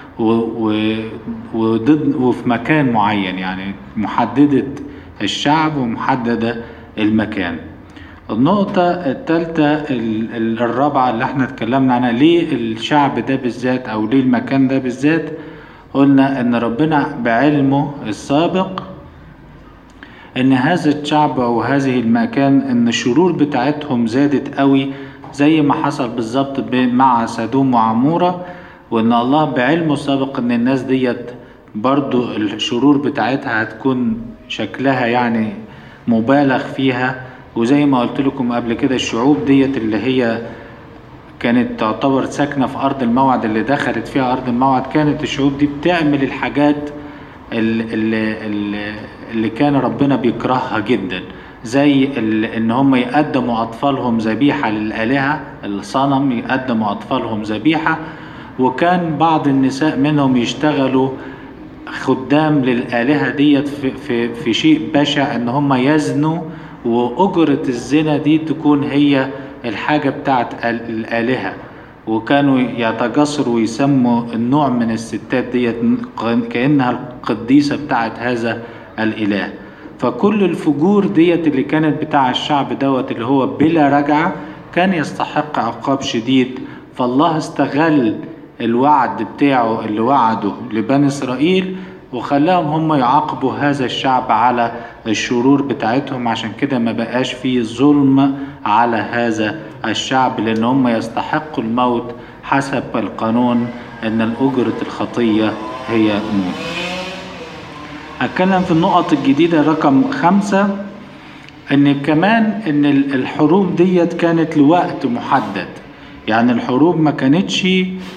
وضد وفي مكان معين يعني محددة الشعب ومحددة المكان النقطة الثالثة الرابعة اللي احنا اتكلمنا عنها ليه الشعب ده بالذات او ليه المكان ده بالذات قلنا ان ربنا بعلمه السابق ان هذا الشعب او هذه المكان ان الشرور بتاعتهم زادت قوي زي ما حصل بالظبط مع سدوم وعمورة وان الله بعلمه السابق ان الناس ديت برضو الشرور بتاعتها هتكون شكلها يعني مبالغ فيها وزي ما قلت لكم قبل كده الشعوب ديت اللي هي كانت تعتبر ساكنة في أرض الموعد اللي دخلت فيها أرض الموعد كانت الشعوب دي بتعمل الحاجات اللي, اللي, اللي كان ربنا بيكرهها جدا زي ان هم يقدموا اطفالهم ذبيحه للالهه الصنم يقدموا اطفالهم ذبيحه وكان بعض النساء منهم يشتغلوا خدام للالهه ديت في, في, في شيء بشع ان هم يزنوا واجره الزنا دي تكون هي الحاجه بتاعت الالهه وكانوا يتجسروا ويسموا النوع من الستات ديت كانها القديسه بتاعت هذا الاله فكل الفجور ديت اللي كانت بتاع الشعب دوت اللي هو بلا رجعة كان يستحق عقاب شديد فالله استغل الوعد بتاعه اللي وعده لبني إسرائيل وخلاهم هم يعاقبوا هذا الشعب على الشرور بتاعتهم عشان كده ما بقاش فيه ظلم على هذا الشعب لأن هم يستحقوا الموت حسب القانون أن الأجرة الخطية هي موت هتكلم في النقط الجديدة رقم خمسة ان كمان ان الحروب ديت كانت لوقت محدد يعني الحروب ما كانتش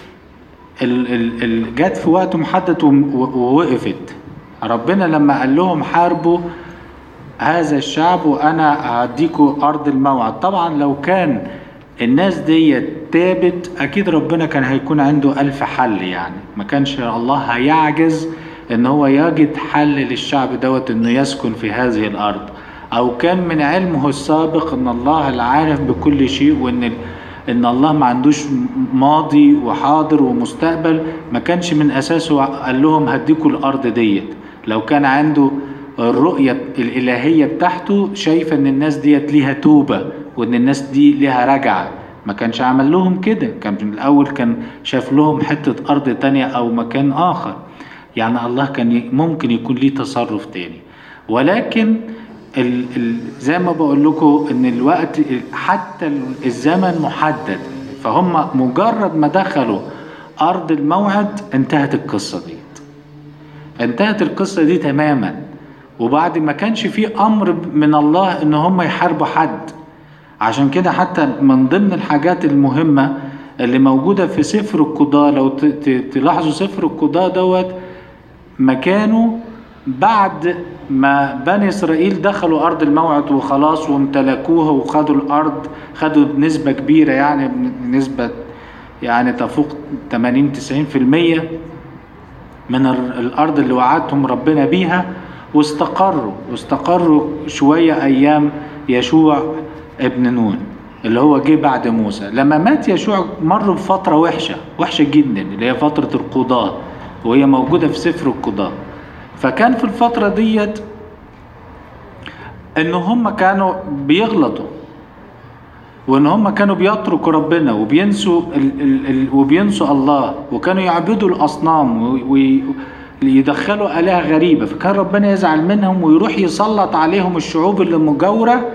جت في وقت محدد ووقفت ربنا لما قال لهم حاربوا هذا الشعب وانا هديكوا ارض الموعد طبعا لو كان الناس ديت تابت اكيد ربنا كان هيكون عنده الف حل يعني ما كانش الله هيعجز ان هو يجد حل للشعب دوت انه يسكن في هذه الارض او كان من علمه السابق ان الله العارف بكل شيء وان ان الله ما عندوش ماضي وحاضر ومستقبل ما كانش من اساسه قال لهم هديكوا الارض ديت لو كان عنده الرؤية الإلهية بتاعته شايفة إن الناس ديت ليها توبة وإن الناس دي ليها رجعة ما كانش عمل لهم كده كان من الأول كان شاف لهم حتة أرض تانية أو مكان آخر يعني الله كان ممكن يكون ليه تصرف تاني ولكن ال ال زي ما بقول لكم ان الوقت حتى الزمن محدد فهم مجرد ما دخلوا ارض الموعد انتهت القصه دي انتهت القصه دي تماما وبعد ما كانش في امر من الله ان هم يحاربوا حد عشان كده حتى من ضمن الحاجات المهمه اللي موجوده في سفر القضاء لو تلاحظوا سفر القضاء دوت مكانه بعد ما بني اسرائيل دخلوا ارض الموعد وخلاص وامتلكوها وخدوا الارض خدوا نسبه كبيره يعني نسبه يعني تفوق 80 90% من الارض اللي وعدتهم ربنا بيها واستقروا واستقروا شويه ايام يشوع ابن نون اللي هو جه بعد موسى لما مات يشوع مر بفتره وحشه وحشه جدا اللي هي فتره القضاه وهي موجودة في سفر القضاء فكان في الفترة ديت ان هم كانوا بيغلطوا وان هم كانوا بيتركوا ربنا وبينسوا ال ال ال وبينسوا الله وكانوا يعبدوا الاصنام ويدخلوا الهه غريبه فكان ربنا يزعل منهم ويروح يسلط عليهم الشعوب اللي مجاوره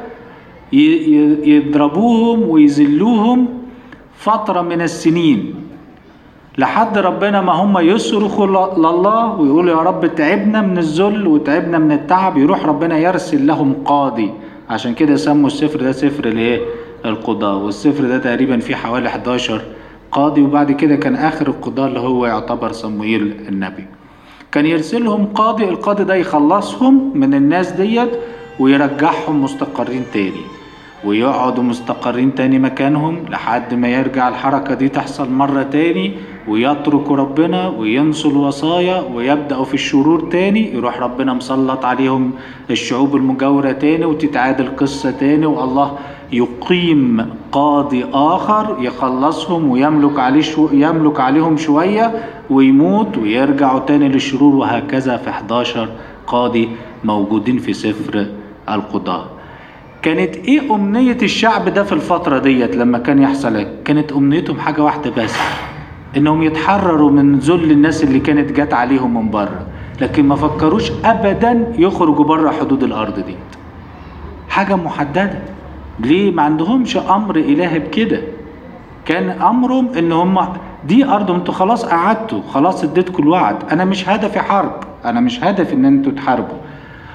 يضربوهم ويذلوهم فتره من السنين لحد ربنا ما هم يصرخوا لله ويقولوا يا رب تعبنا من الذل وتعبنا من التعب يروح ربنا يرسل لهم قاضي عشان كده سموا السفر ده سفر الايه القضاء والسفر ده تقريبا فيه حوالي 11 قاضي وبعد كده كان اخر القضاء اللي هو يعتبر صموئيل النبي كان يرسلهم قاضي القاضي ده يخلصهم من الناس ديت ويرجعهم مستقرين تاني ويقعدوا مستقرين تاني مكانهم لحد ما يرجع الحركة دي تحصل مرة تاني ويتركوا ربنا وينسوا الوصايا ويبدأوا في الشرور تاني يروح ربنا مسلط عليهم الشعوب المجاورة تاني وتتعاد القصة تاني والله يقيم قاضي آخر يخلصهم ويملك عليه شو يملك عليهم شوية ويموت ويرجعوا تاني للشرور وهكذا في 11 قاضي موجودين في سفر القضاء كانت ايه امنية الشعب ده في الفترة ديت لما كان يحصل كانت امنيتهم حاجة واحدة بس انهم يتحرروا من ذل الناس اللي كانت جات عليهم من بره لكن ما فكروش ابدا يخرجوا بره حدود الارض دي حاجة محددة ليه ما عندهمش امر الهي بكده كان امرهم ان هم دي ارض انتوا خلاص قعدتوا خلاص اديتكم الوعد انا مش هدفي حرب انا مش هدفي ان انتوا تحاربوا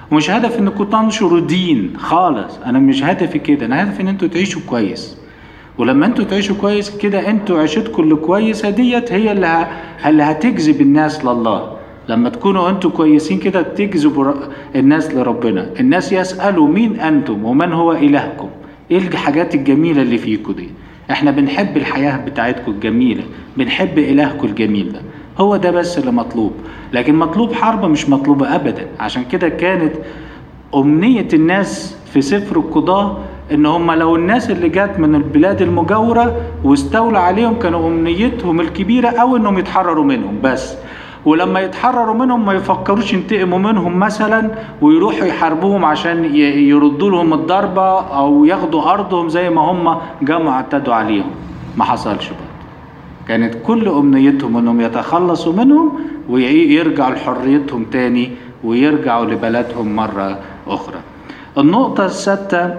ومش هدف انكم تنشروا دين خالص انا مش هدفي كده انا هدفي ان انتوا تعيشوا كويس ولما انتوا تعيشوا كويس كده انتوا عيشتكم اللي كويسه ديت هي اللي ه... اللي هتجذب الناس لله لما تكونوا انتوا كويسين كده تجذبوا ر- الناس لربنا الناس يسالوا مين انتم ومن هو الهكم ايه الحاجات الجميله اللي فيكم دي احنا بنحب الحياه بتاعتكم الجميله بنحب الهكم الجميل ده هو ده بس اللي مطلوب لكن مطلوب حرب مش مطلوبه ابدا عشان كده كانت أمنية الناس في سفر القضاة إن هم لو الناس اللي جات من البلاد المجاورة واستولى عليهم كانوا أمنيتهم الكبيرة أو إنهم يتحرروا منهم بس ولما يتحرروا منهم ما يفكروش ينتقموا منهم مثلا ويروحوا يحاربوهم عشان ي- يردوا لهم الضربة أو ياخدوا أرضهم زي ما هم جمعوا اعتدوا عليهم ما حصلش برضه كانت كل أمنيتهم إنهم يتخلصوا منهم ويرجعوا لحريتهم تاني ويرجعوا لبلدهم مرة أخرى النقطة السادسة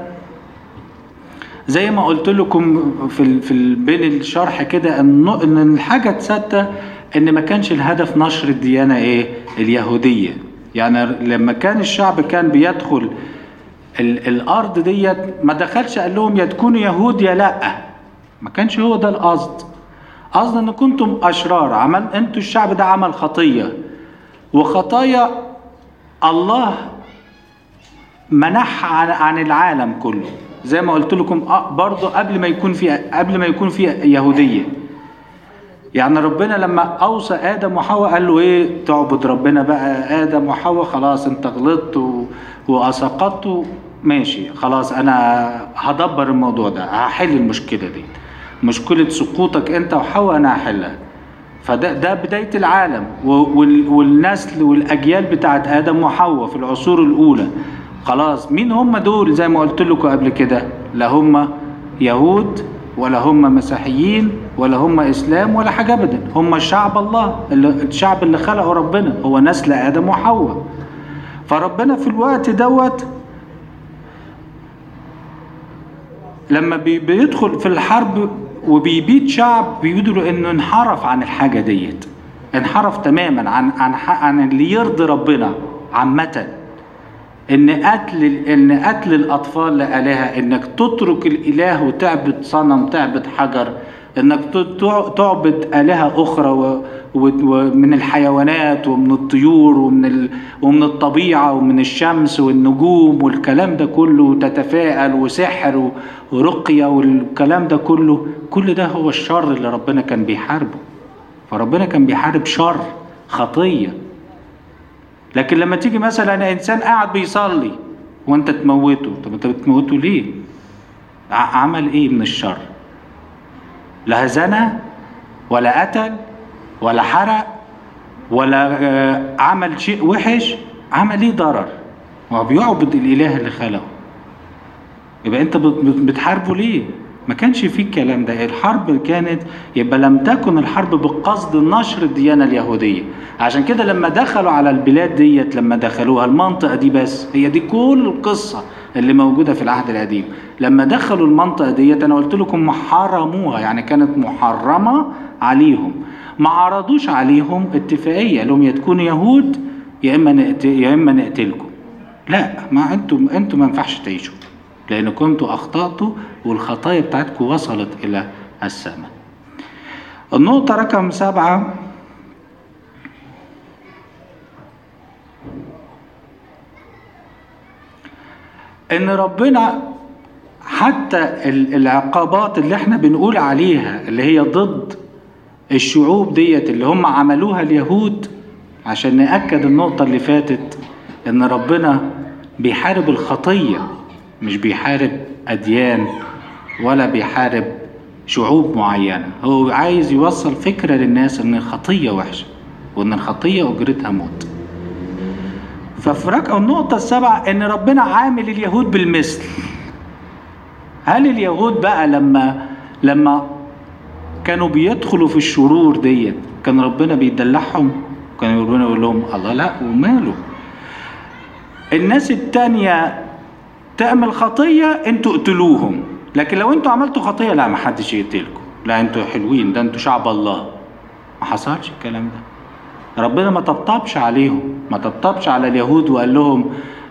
زي ما قلت لكم في ال- في ال- بين الشرح كده ان ان الحاجه السادسه ان ما كانش الهدف نشر الديانه ايه اليهوديه يعني لما كان الشعب كان بيدخل ال- الارض ديت ما دخلش قال لهم يا تكونوا يهود يا لا ما كانش هو ده القصد قصد ان كنتم اشرار عمل انتوا الشعب ده عمل خطيه وخطايا الله منحها عن, عن العالم كله زي ما قلت لكم آه، برضه قبل ما يكون في قبل ما يكون في يهوديه يعني ربنا لما اوصى ادم وحواء قال له ايه تعبد ربنا بقى ادم وحواء خلاص انت غلطت و- واسقطت ماشي خلاص انا هدبر الموضوع ده هحل المشكله دي مشكله سقوطك انت وحواء انا هحلها فده ده بدايه العالم و- وال- والنسل والاجيال بتاعت ادم وحواء في العصور الاولى خلاص مين هم دول زي ما قلت لكم قبل كده لا هم يهود ولا هم مسيحيين ولا هم اسلام ولا حاجه ابدا هم شعب الله اللي الشعب اللي خلقه ربنا هو نسل ادم وحواء فربنا في الوقت دوت لما بي- بيدخل في الحرب وبيبيد شعب بيبيدوا له انه انحرف عن الحاجه ديت انحرف تماما عن عن ح- عن اللي يرضي ربنا عامه ان قتل ان قتل الاطفال لالهه انك تترك الاله وتعبد صنم تعبد حجر انك ت- تع- تعبد الهه اخرى و- و- ومن الحيوانات ومن الطيور ومن ال... ومن الطبيعه ومن الشمس والنجوم والكلام ده كله تتفائل وسحر و- ورقيه والكلام ده كله كل ده هو الشر اللي ربنا كان بيحاربه فربنا كان بيحارب شر خطيه لكن لما تيجي مثلا انسان قاعد بيصلي وانت تموته طب انت بتموته ليه ع- عمل ايه من الشر لا زنى ولا قتل ولا حرق ولا آه، عمل شيء وحش عمل ايه ضرر هو بيعبد الاله اللي خلقه يبقى انت بت- بت- بتحاربه ليه ما كانش فيه الكلام ده الحرب كانت يبقى لم تكن الحرب بقصد نشر الديانة اليهودية عشان كده لما دخلوا على البلاد ديت لما دخلوها المنطقة دي بس هي دي كل القصة اللي موجودة في العهد القديم لما دخلوا المنطقة ديت انا قلت لكم حرموها يعني كانت محرمة عليهم ما عرضوش عليهم اتفاقية لهم يا تكونوا يهود يا اما نقت... يا اما نقتلكم لا ما انتم انتم ما ينفعش تعيشوا لان كنتوا اخطاتوا والخطايا بتاعتكم وصلت الى السماء النقطة رقم سبعة ان ربنا حتى ال- العقابات اللي احنا بنقول عليها اللي هي ضد الشعوب ديت اللي هم عملوها اليهود عشان نأكد النقطة اللي فاتت ان ربنا بيحارب الخطية مش بيحارب أديان ولا بيحارب شعوب معينة هو عايز يوصل فكرة للناس ان الخطية وحشة وان الخطية أجرتها موت ففي رقم النقطة السابعة ان ربنا عامل اليهود بالمثل هل اليهود بقى لما لما كانوا بيدخلوا في الشرور ديت كان ربنا بيدلعهم كان ربنا يقول لهم الله لا وماله الناس التانية تعمل خطية انتوا اقتلوهم لكن لو انتوا عملتوا خطية لا ما حدش يقتلكم لا انتوا حلوين ده انتوا شعب الله ما حصلش الكلام ده ربنا ما طبطبش عليهم ما طبطبش على اليهود وقال لهم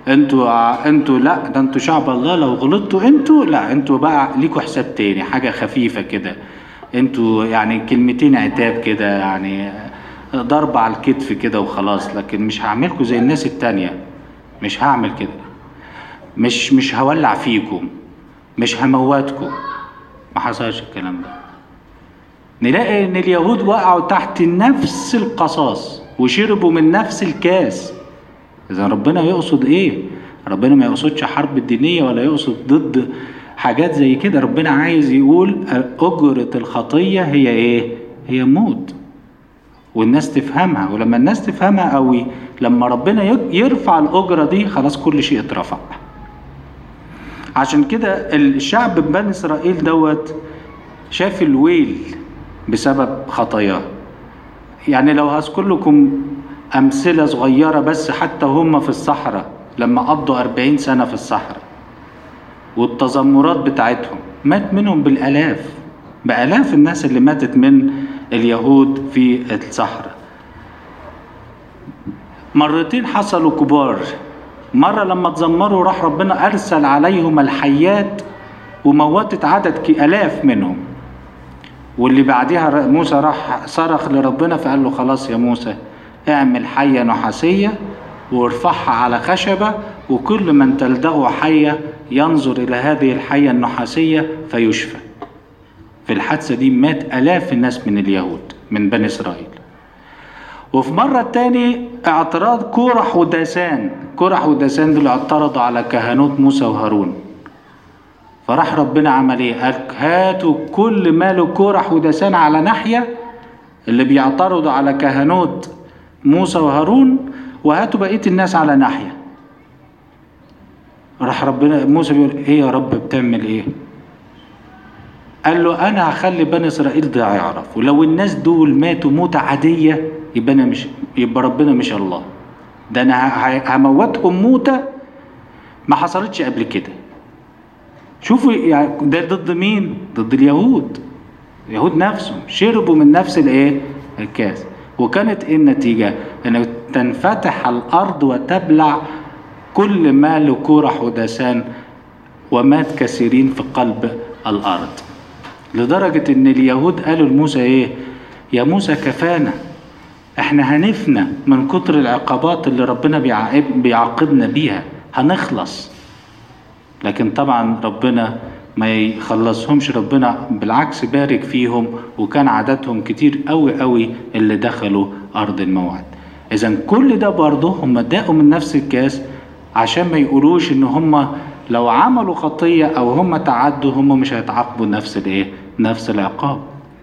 انتوا انتوا لا ده انتوا شعب الله لو غلطتوا انتوا لا انتوا بقى ليكوا حساب تاني حاجة خفيفة كده انتوا يعني كلمتين عتاب كده يعني ضرب على الكتف كده وخلاص لكن مش هعملكوا زي الناس التانية مش هعمل كده مش مش هولع فيكم مش هموتكم ما حصلش الكلام ده نلاقي ان اليهود وقعوا تحت نفس القصاص وشربوا من نفس الكاس اذا ربنا يقصد ايه ربنا ما يقصدش حرب الدينيه ولا يقصد ضد حاجات زي كده ربنا عايز يقول اجره الخطيه هي ايه هي موت والناس تفهمها ولما الناس تفهمها قوي لما ربنا يرفع الاجره دي خلاص كل شيء اترفع عشان كده الشعب بني اسرائيل دوت شاف الويل بسبب خطاياه يعني لو هذكر لكم أمثلة صغيرة بس حتى هم في الصحراء لما قضوا أربعين سنة في الصحراء والتذمرات بتاعتهم مات منهم بالآلاف بآلاف الناس اللي ماتت من اليهود في الصحراء مرتين حصلوا كبار مرة لما تذمروا راح ربنا أرسل عليهم الحيات وموتت عدد آلاف منهم واللي بعدها موسى راح صرخ لربنا فقال له خلاص يا موسى اعمل حية نحاسية وارفعها على خشبة وكل من تلدغه حية ينظر إلى هذه الحية النحاسية فيشفى في الحادثة دي مات آلاف الناس من اليهود من بني إسرائيل وفي مرة تاني اعتراض كورح وداسان كورح وداسان دول اعترضوا على كهنوت موسى وهارون فراح ربنا عمل ايه قال هاتوا كل ماله كورح وداسان على ناحية اللي بيعترضوا على كهنوت موسى وهارون وهاتوا بقية الناس على ناحية راح ربنا موسى بيقول ايه يا رب بتعمل ايه قال له انا هخلي بني اسرائيل ده يعرف ولو الناس دول ماتوا موتة عادية يبقى انا مش يبقى ربنا مش الله ده انا هموتهم موتة ما حصلتش قبل كده شوفوا يعني ده ضد مين ضد اليهود اليهود نفسهم شربوا من نفس الايه الكاس وكانت ايه النتيجة ان تنفتح الارض وتبلع كل ما لكورح ودسان ومات كثيرين في قلب الارض لدرجة ان اليهود قالوا لموسى ايه يا موسى كفانا احنا هنفنى من كتر العقابات اللي ربنا بيعاقب بيعاقبنا بيها هنخلص لكن طبعا ربنا ما يخلصهمش ربنا بالعكس بارك فيهم وكان عددهم كتير قوي قوي اللي دخلوا ارض الموعد اذا كل ده برضه هم داقوا من نفس الكاس عشان ما يقولوش ان هم لو عملوا خطيه او هم تعدوا هم مش هيتعاقبوا نفس الايه نفس العقاب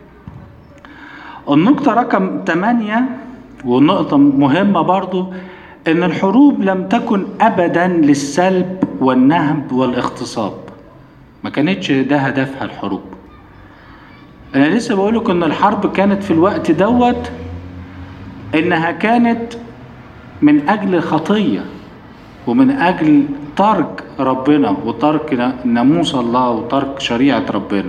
النقطه رقم 8 والنقطه مهمه برضه ان الحروب لم تكن ابدا للسلب والنهب والاغتصاب ما كانتش ده هدفها الحروب انا لسه بقولك ان الحرب كانت في الوقت دوت انها كانت من اجل خطيه ومن اجل ترك ربنا وترك ناموس الله وترك شريعه ربنا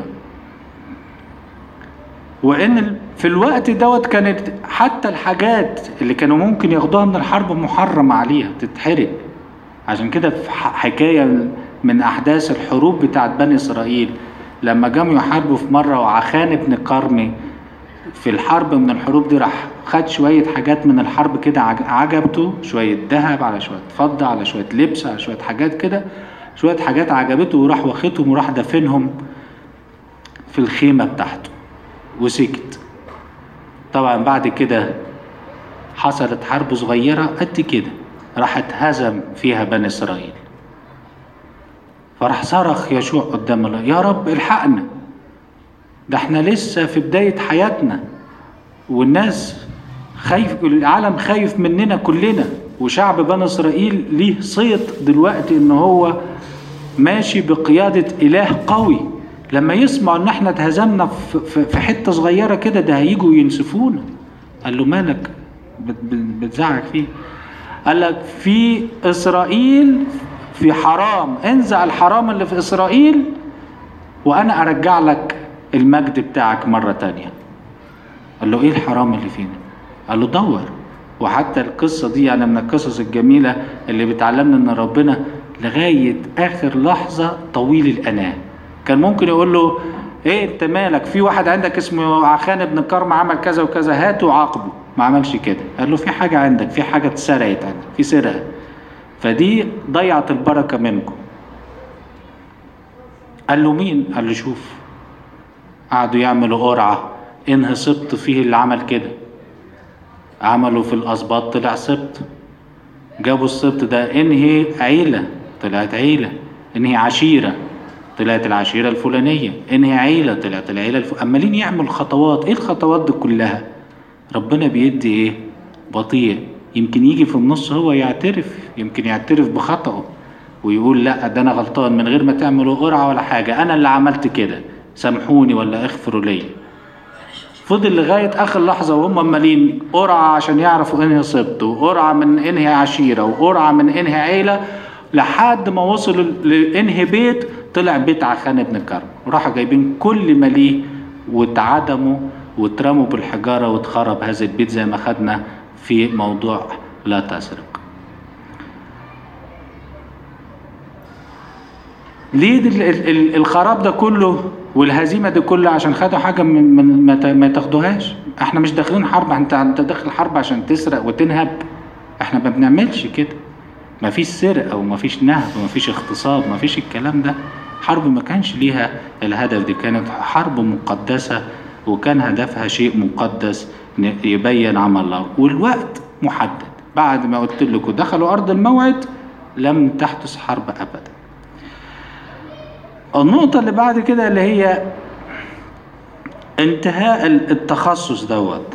وان في الوقت دوت كانت حتى الحاجات اللي كانوا ممكن ياخدوها من الحرب محرم عليها تتحرق عشان كده في حكايه من احداث الحروب بتاعت بني اسرائيل لما جم يحاربوا في مره وعخان ابن قرمي في الحرب من الحروب دي راح خد شويه حاجات من الحرب كده عجبته شويه ذهب على شويه فضه على شويه لبس على شويه حاجات كده شويه حاجات عجبته وراح واخدهم وراح دافنهم في الخيمه بتاعته وسكت طبعا بعد كده حصلت حرب صغيرة قد كده راح اتهزم فيها بني إسرائيل فراح صرخ يشوع قدام الله يا رب الحقنا ده احنا لسه في بداية حياتنا والناس خايف العالم خايف مننا كلنا وشعب بني إسرائيل ليه صيت دلوقتي إن هو ماشي بقيادة إله قوي لما يسمعوا ان احنا اتهزمنا في حته صغيره كده ده هيجوا ينسفونا قال له مالك بتزعق فيه قال لك في اسرائيل في حرام انزع الحرام اللي في اسرائيل وانا ارجع لك المجد بتاعك مره تانية قال له ايه الحرام اللي فينا قال له دور وحتى القصة دي يعني من القصص الجميلة اللي بتعلمنا ان ربنا لغاية اخر لحظة طويل الاناة كان ممكن يقول له ايه انت مالك في واحد عندك اسمه عخان ابن كرم عمل كذا وكذا هاته وعاقبه ما عملش كده قال له في حاجة عندك في حاجة اتسرقت عندك في سرقة فدي ضيعت البركة منكم قال له مين قال له شوف قعدوا يعملوا قرعة انهي سبط فيه اللي عمل كده عملوا في الأسباط طلع سبط جابوا السبط ده انهي عيلة طلعت عيلة انهي عشيرة طلعت العشيرة الفلانية انهي عيلة طلعت العيلة الف... عمالين يعمل خطوات ايه الخطوات دي كلها ربنا بيدي ايه بطيء يمكن يجي في النص هو يعترف يمكن يعترف بخطأه ويقول لا ده انا غلطان من غير ما تعملوا قرعة ولا حاجة انا اللي عملت كده سامحوني ولا اغفروا لي فضل لغاية آخر لحظة وهم مالين قرعة عشان يعرفوا انهي سبط وقرعة من انهي عشيرة وقرعة من انهي عيلة لحد ما وصلوا لانهي بيت طلع بيت عخان ابن كرم وراحوا جايبين كل ما ليه واتعدموا واترموا بالحجارة واتخرب هذا البيت زي ما خدنا في موضوع لا تسرق ليه ال- ال- ال- الخراب ده كله والهزيمه دي كلها عشان خدوا حاجه من, من ما ت- ما تاخدوهاش احنا مش داخلين حرب انت انت داخل حرب عشان تسرق وتنهب احنا ما بنعملش كده ما فيش سرقه وما فيش نهب وما فيش اغتصاب ما فيش الكلام ده حرب ما كانش ليها الهدف دي كانت حرب مقدسه وكان هدفها شيء مقدس ن- يبين عمل الله والوقت محدد بعد ما قلت لكم دخلوا ارض الموعد لم تحدث حرب ابدا النقطة اللي بعد كده اللي هي انتهاء التخصص دوت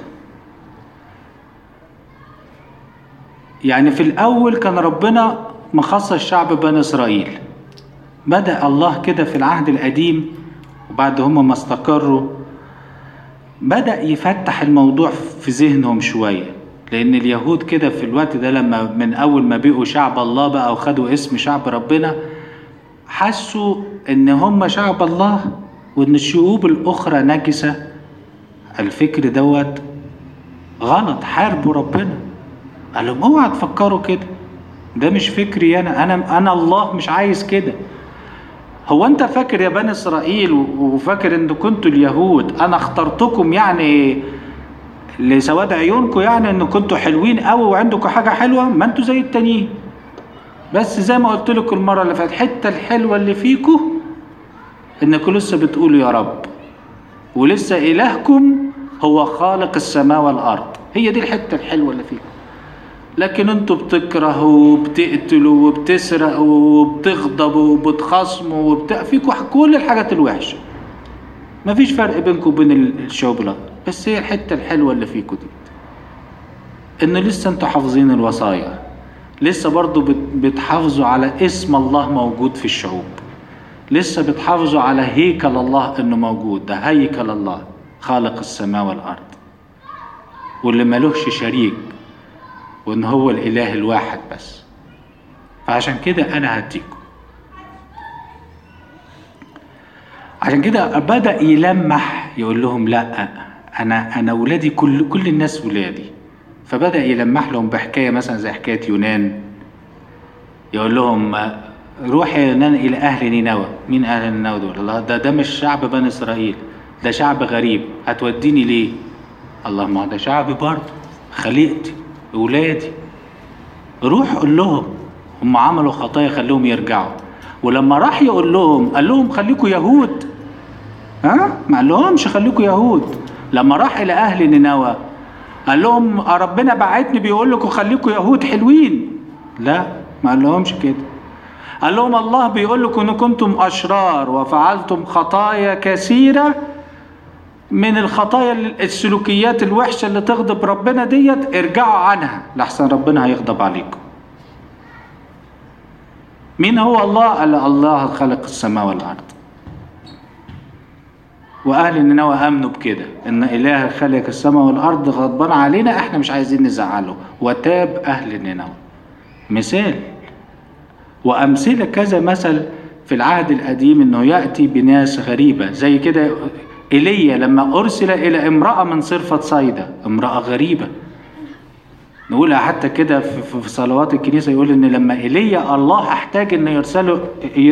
يعني في الأول كان ربنا مخصص شعب بني إسرائيل بدأ الله كده في العهد القديم وبعد هم ما استقروا بدأ يفتح الموضوع في ذهنهم شوية لأن اليهود كده في الوقت ده لما من أول ما بقوا شعب الله بقى وخدوا اسم شعب ربنا حسوا ان هم شعب الله وان الشعوب الاخرى نجسة الفكر دوت غلط حاربوا ربنا قال لهم اوعى تفكروا كده ده مش فكري انا انا انا الله مش عايز كده هو انت فاكر يا بني اسرائيل وفاكر ان كنتوا اليهود انا اخترتكم يعني لسواد عيونكم يعني ان كنتوا حلوين قوي وعندكم حاجه حلوه ما انتوا زي التانيين بس زي ما قلت لكم المره اللي فاتت الحته الحلوه اللي فيكم انكم لسه بتقولوا يا رب ولسه الهكم هو خالق السماء والارض هي دي الحته الحلوه اللي فيكم لكن انتوا بتكرهوا وبتقتلوا وبتسرقوا وبتغضبوا وبتخاصموا وبت... فيكم كل الحاجات الوحشه مفيش فرق بينكم وبين الشعوب الارض بس هي الحته الحلوه اللي فيكم دي ان لسه انتوا حافظين الوصايا لسه برضو بتحافظوا على اسم الله موجود في الشعوب لسه بتحافظوا على هيكل الله انه موجود ده هيكل الله خالق السماء والارض واللي ملوش شريك وان هو الاله الواحد بس فعشان كده انا هديكم عشان كده بدا يلمح يقول لهم لا انا انا ولادي كل كل الناس ولادي فبدا يلمح لهم بحكايه مثلا زي حكايه يونان يقول لهم روح يا يونان الى اهل نينوى مين اهل نينوى دول الله ده ده مش شعب بني اسرائيل ده شعب غريب هتوديني ليه الله ما ده شعبي برضه خليقتي ولادي روح قول لهم هم عملوا خطايا خليهم يرجعوا ولما راح يقول لهم قال لهم خليكوا يهود ها ما قال لهمش خليكوا يهود لما راح الى اهل نينوى قال لهم ربنا بعتني بيقول لكم خليكوا يهود حلوين لا ما قال لهمش كده قال لهم الله بيقول لكم ان كنتم اشرار وفعلتم خطايا كثيره من الخطايا السلوكيات الوحشه اللي تغضب ربنا ديت ارجعوا عنها لحسن ربنا هيغضب عليكم مين هو الله قال الله خلق السماء والارض واهل نينوى امنوا بكده ان اله خلق السماء والارض غضبان علينا احنا مش عايزين نزعله وتاب اهل نينوى مثال وامثله كذا مثل في العهد القديم انه ياتي بناس غريبه زي كده ايليا لما ارسل الى امراه من صرفه صيدا امراه غريبه نقولها حتى كده في صلوات الكنيسة يقول إن لما إيليا الله احتاج إن يرسله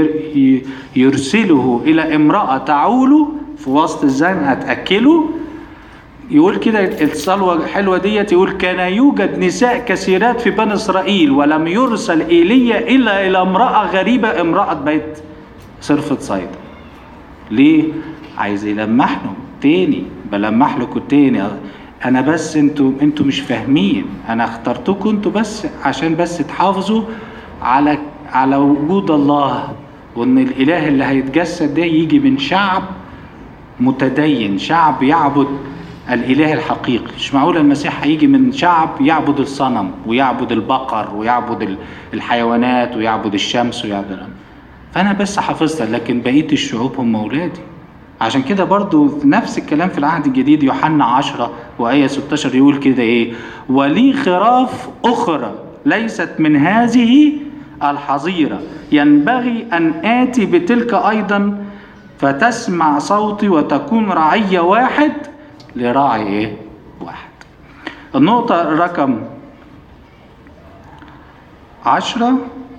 يرسله إلى امرأة تعوله في وسط الزنقة تأكله يقول كده الصلوة الحلوة ديت يقول كان يوجد نساء كثيرات في بني إسرائيل ولم يرسل إيليا إلا إلى امرأة غريبة امرأة بيت صرفة صيدا ليه؟ عايز يلمحنه تاني بلمح لكم تاني انا بس انتوا انتوا مش فاهمين انا اخترتكم انتوا بس عشان بس تحافظوا على على وجود الله وان الاله اللي هيتجسد ده يجي من شعب متدين شعب يعبد الاله الحقيقي مش معقول المسيح هيجي من شعب يعبد الصنم ويعبد البقر ويعبد الحيوانات ويعبد الشمس ويعبد فانا بس حافظها لكن بقيه الشعوب هم اولادي عشان كده برضو نفس الكلام في العهد الجديد يوحنا 10 وآية 16 يقول كده إيه ولي خراف أخرى ليست من هذه الحظيرة ينبغي أن آتي بتلك أيضا فتسمع صوتي وتكون رعية واحد لراعي إيه واحد النقطة رقم عشرة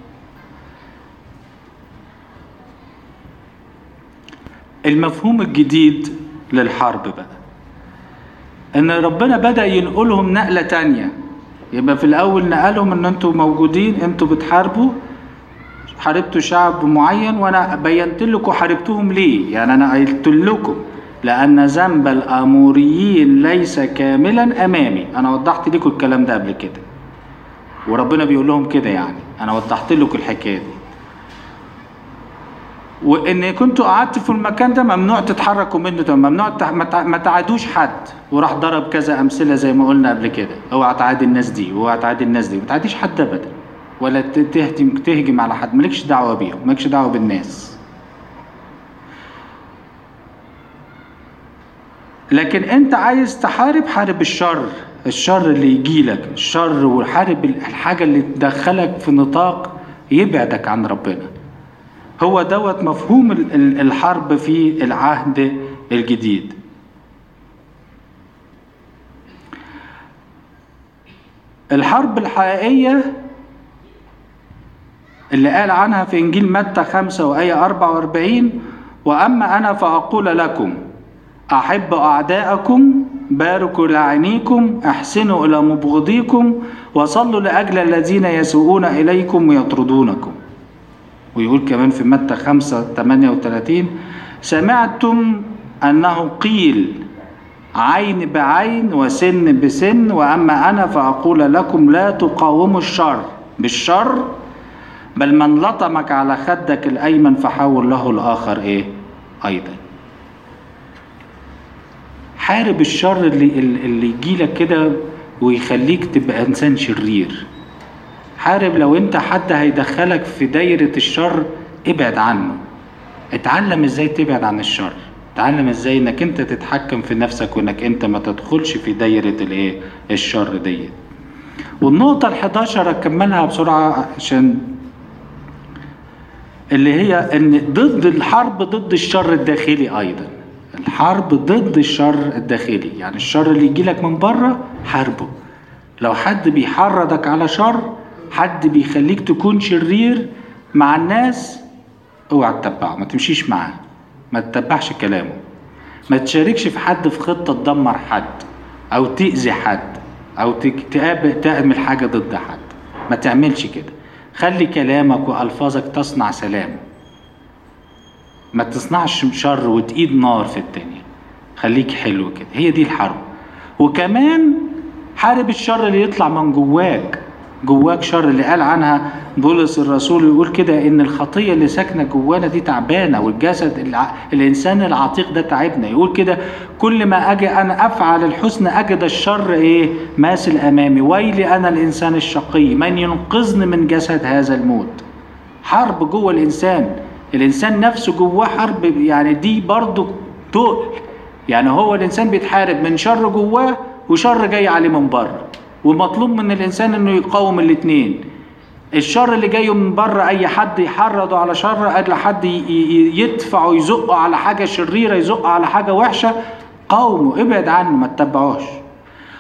المفهوم الجديد للحرب بقى ان ربنا بدأ ينقلهم نقلة تانية يبقى في الاول نقلهم ان انتوا موجودين انتوا بتحاربوا حاربتوا شعب معين وانا بينت لكم حاربتوهم ليه يعني انا قلت لكم لان ذنب الاموريين ليس كاملا امامي انا وضحت لكم الكلام ده قبل كده وربنا بيقول لهم كده يعني انا وضحت لكم الحكايه دي وان كنتوا قعدتوا في المكان ده ممنوع تتحركوا منه ده ممنوع ما تعادوش حد وراح ضرب كذا امثله زي ما قلنا قبل كده اوعى تعادي الناس دي اوعى تعادي الناس دي ما تعاديش حد ابدا ولا تهجم تهجم على حد مالكش دعوه بيهم مالكش دعوه بالناس لكن انت عايز تحارب حارب الشر الشر اللي يجيلك الشر وحارب الحاجه اللي تدخلك في نطاق يبعدك عن ربنا هو دوت مفهوم الحرب في العهد الجديد الحرب الحقيقية اللي قال عنها في إنجيل متى خمسة وآية أربعة وأربعين وأما أنا فأقول لكم أحبوا أعداءكم باركوا لعينيكم احسنوا إلى مبغضيكم وصلوا لأجل الذين يسوءون إليكم ويطردونكم ويقول كمان في متى خمسة تمانية وتلاتين سمعتم أنه قيل عين بعين وسن بسن وأما أنا فأقول لكم لا تقاوموا الشر بالشر بل من لطمك على خدك الأيمن فحول له الآخر إيه أيضا حارب الشر اللي اللي يجيلك كده ويخليك تبقى إنسان شرير حارب لو انت حد هيدخلك في دايرة الشر ابعد عنه اتعلم ازاي تبعد عن الشر اتعلم ازاي انك انت تتحكم في نفسك وانك انت ما تدخلش في دايرة الايه الشر دي والنقطة ال11 اكملها بسرعة عشان اللي هي ان ضد الحرب ضد الشر الداخلي ايضا الحرب ضد الشر الداخلي يعني الشر اللي يجيلك من بره حاربه لو حد بيحرضك على شر حد بيخليك تكون شرير مع الناس اوعى تتبعه ما تمشيش معاه ما تتبعش كلامه ما تشاركش في حد في خطة تدمر حد او تأذي حد او تعمل حاجة ضد حد ما تعملش كده خلي كلامك والفاظك تصنع سلام ما تصنعش شر وتقيد نار في الدنيا خليك حلو كده هي دي الحرب وكمان حارب الشر اللي يطلع من جواك جواك شر اللي قال عنها بولس الرسول يقول كده ان الخطيه اللي ساكنه جوانا دي تعبانه والجسد الع... الانسان العتيق ده تعبنا يقول كده كل ما اجي انا افعل الحسن اجد الشر ايه ماسل امامي ويلي انا الانسان الشقي من ينقذني من جسد هذا الموت حرب جوه الانسان الانسان نفسه جواه حرب يعني دي برضه تقل يعني هو الانسان بيتحارب من شر جواه وشر جاي عليه من بره ومطلوب من الانسان انه يقاوم الاثنين الشر اللي جاي من بره اي حد يحرضه على شر اي حد يدفعه يزقه على حاجه شريره يزقه على حاجه وحشه قاومه ابعد عنه ما تتبعوش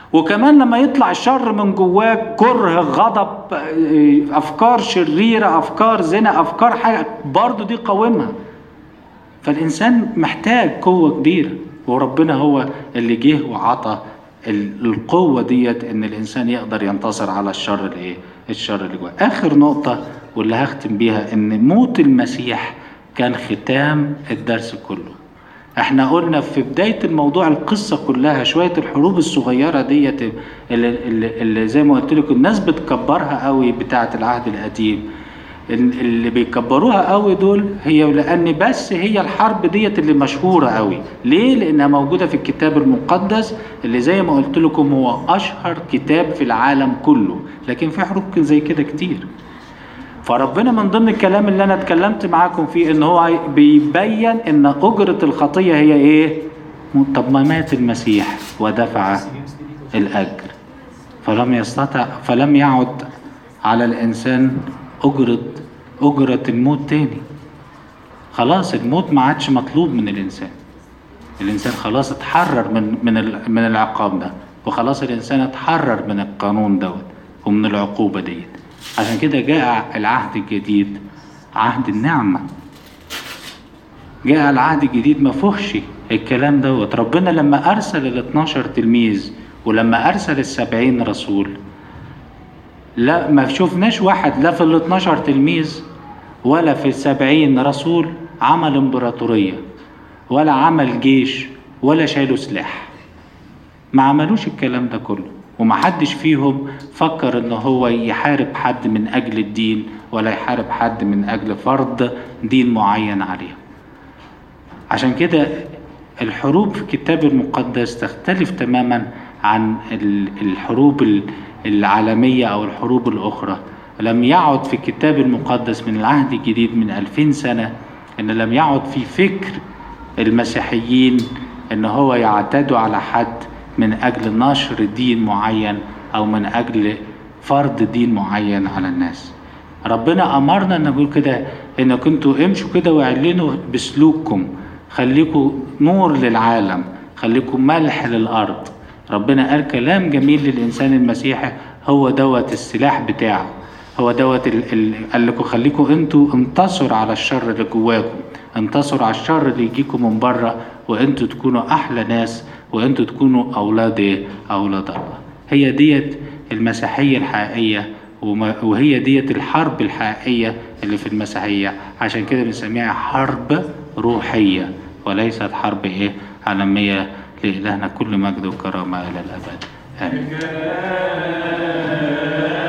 وكمان لما يطلع الشر من جواك كره غضب آه، افكار شريره افكار زنا افكار حاجه برضه دي قاومها فالانسان محتاج قوه كبيره وربنا هو اللي جه وعطى ال- القوه ديت ان الانسان يقدر ينتصر على الشر الايه الشر اللي جواه اخر نقطه واللي هختم بيها ان موت المسيح كان ختام الدرس كله احنا قلنا في بداية الموضوع القصة كلها شوية الحروب الصغيرة ديت اللي, اللي, اللي زي ما قلت لكم الناس بتكبرها قوي بتاعة العهد القديم ال- اللي بيكبروها قوي دول هي لان بس هي الحرب ديت اللي مشهورة قوي ليه لانها موجودة في الكتاب المقدس اللي زي ما قلت لكم هو اشهر كتاب في العالم كله لكن في حروب زي كده كتير فربنا من ضمن الكلام اللي انا اتكلمت معاكم فيه ان هو بيبين ان اجرة الخطية هي ايه طب ما مات المسيح ودفع الاجر فلم يستطع فلم يعد على الانسان اجرة اجرة الموت تاني خلاص الموت ما عادش مطلوب من الانسان الانسان خلاص اتحرر من من ال- من العقاب ده وخلاص الانسان اتحرر من القانون دوت ومن العقوبة ديت عشان كده جاء العهد الجديد عهد النعمة جاء العهد الجديد ما فيهوش الكلام دوت ربنا لما ارسل ال 12 تلميذ ولما ارسل السبعين رسول لا ما شفناش واحد لا في ال 12 تلميذ ولا في السبعين رسول عمل امبراطورية ولا عمل جيش ولا شالوا سلاح ما عملوش الكلام ده كله ومحدش فيهم فكر ان هو يحارب حد من اجل الدين ولا يحارب حد من اجل فرض دين معين عليهم عشان كده الحروب في الكتاب المقدس تختلف تماما عن ال- الحروب ال- العالمية أو الحروب الأخرى لم يعد في الكتاب المقدس من العهد الجديد من ألفين سنة إن لم يعد في فكر المسيحيين إن هو يعتدوا على حد من أجل نشر دين معين أو من أجل فرض دين معين على الناس ربنا امرنا ان نقول كده ان كنتوا امشوا كده واعلنوا بسلوككم خليكوا نور للعالم خليكوا ملح للارض ربنا قال كلام جميل للانسان المسيحي هو دوت السلاح بتاعه هو دوت ال- ال- قال لكم خليكوا انتوا انتصروا على الشر اللي جواكم انتصروا على الشر اللي يجيكم من بره وانتوا تكونوا احلى ناس وانتوا تكونوا اولاد ايه اولاد الله هي ديت المسيحيه الحقيقيه وما- وهي ديت الحرب الحقيقية اللي في المسيحية عشان كده بنسميها حرب روحية وليست حرب ايه عالمية لإلهنا كل مجد وكرامة إلى الأبد آمين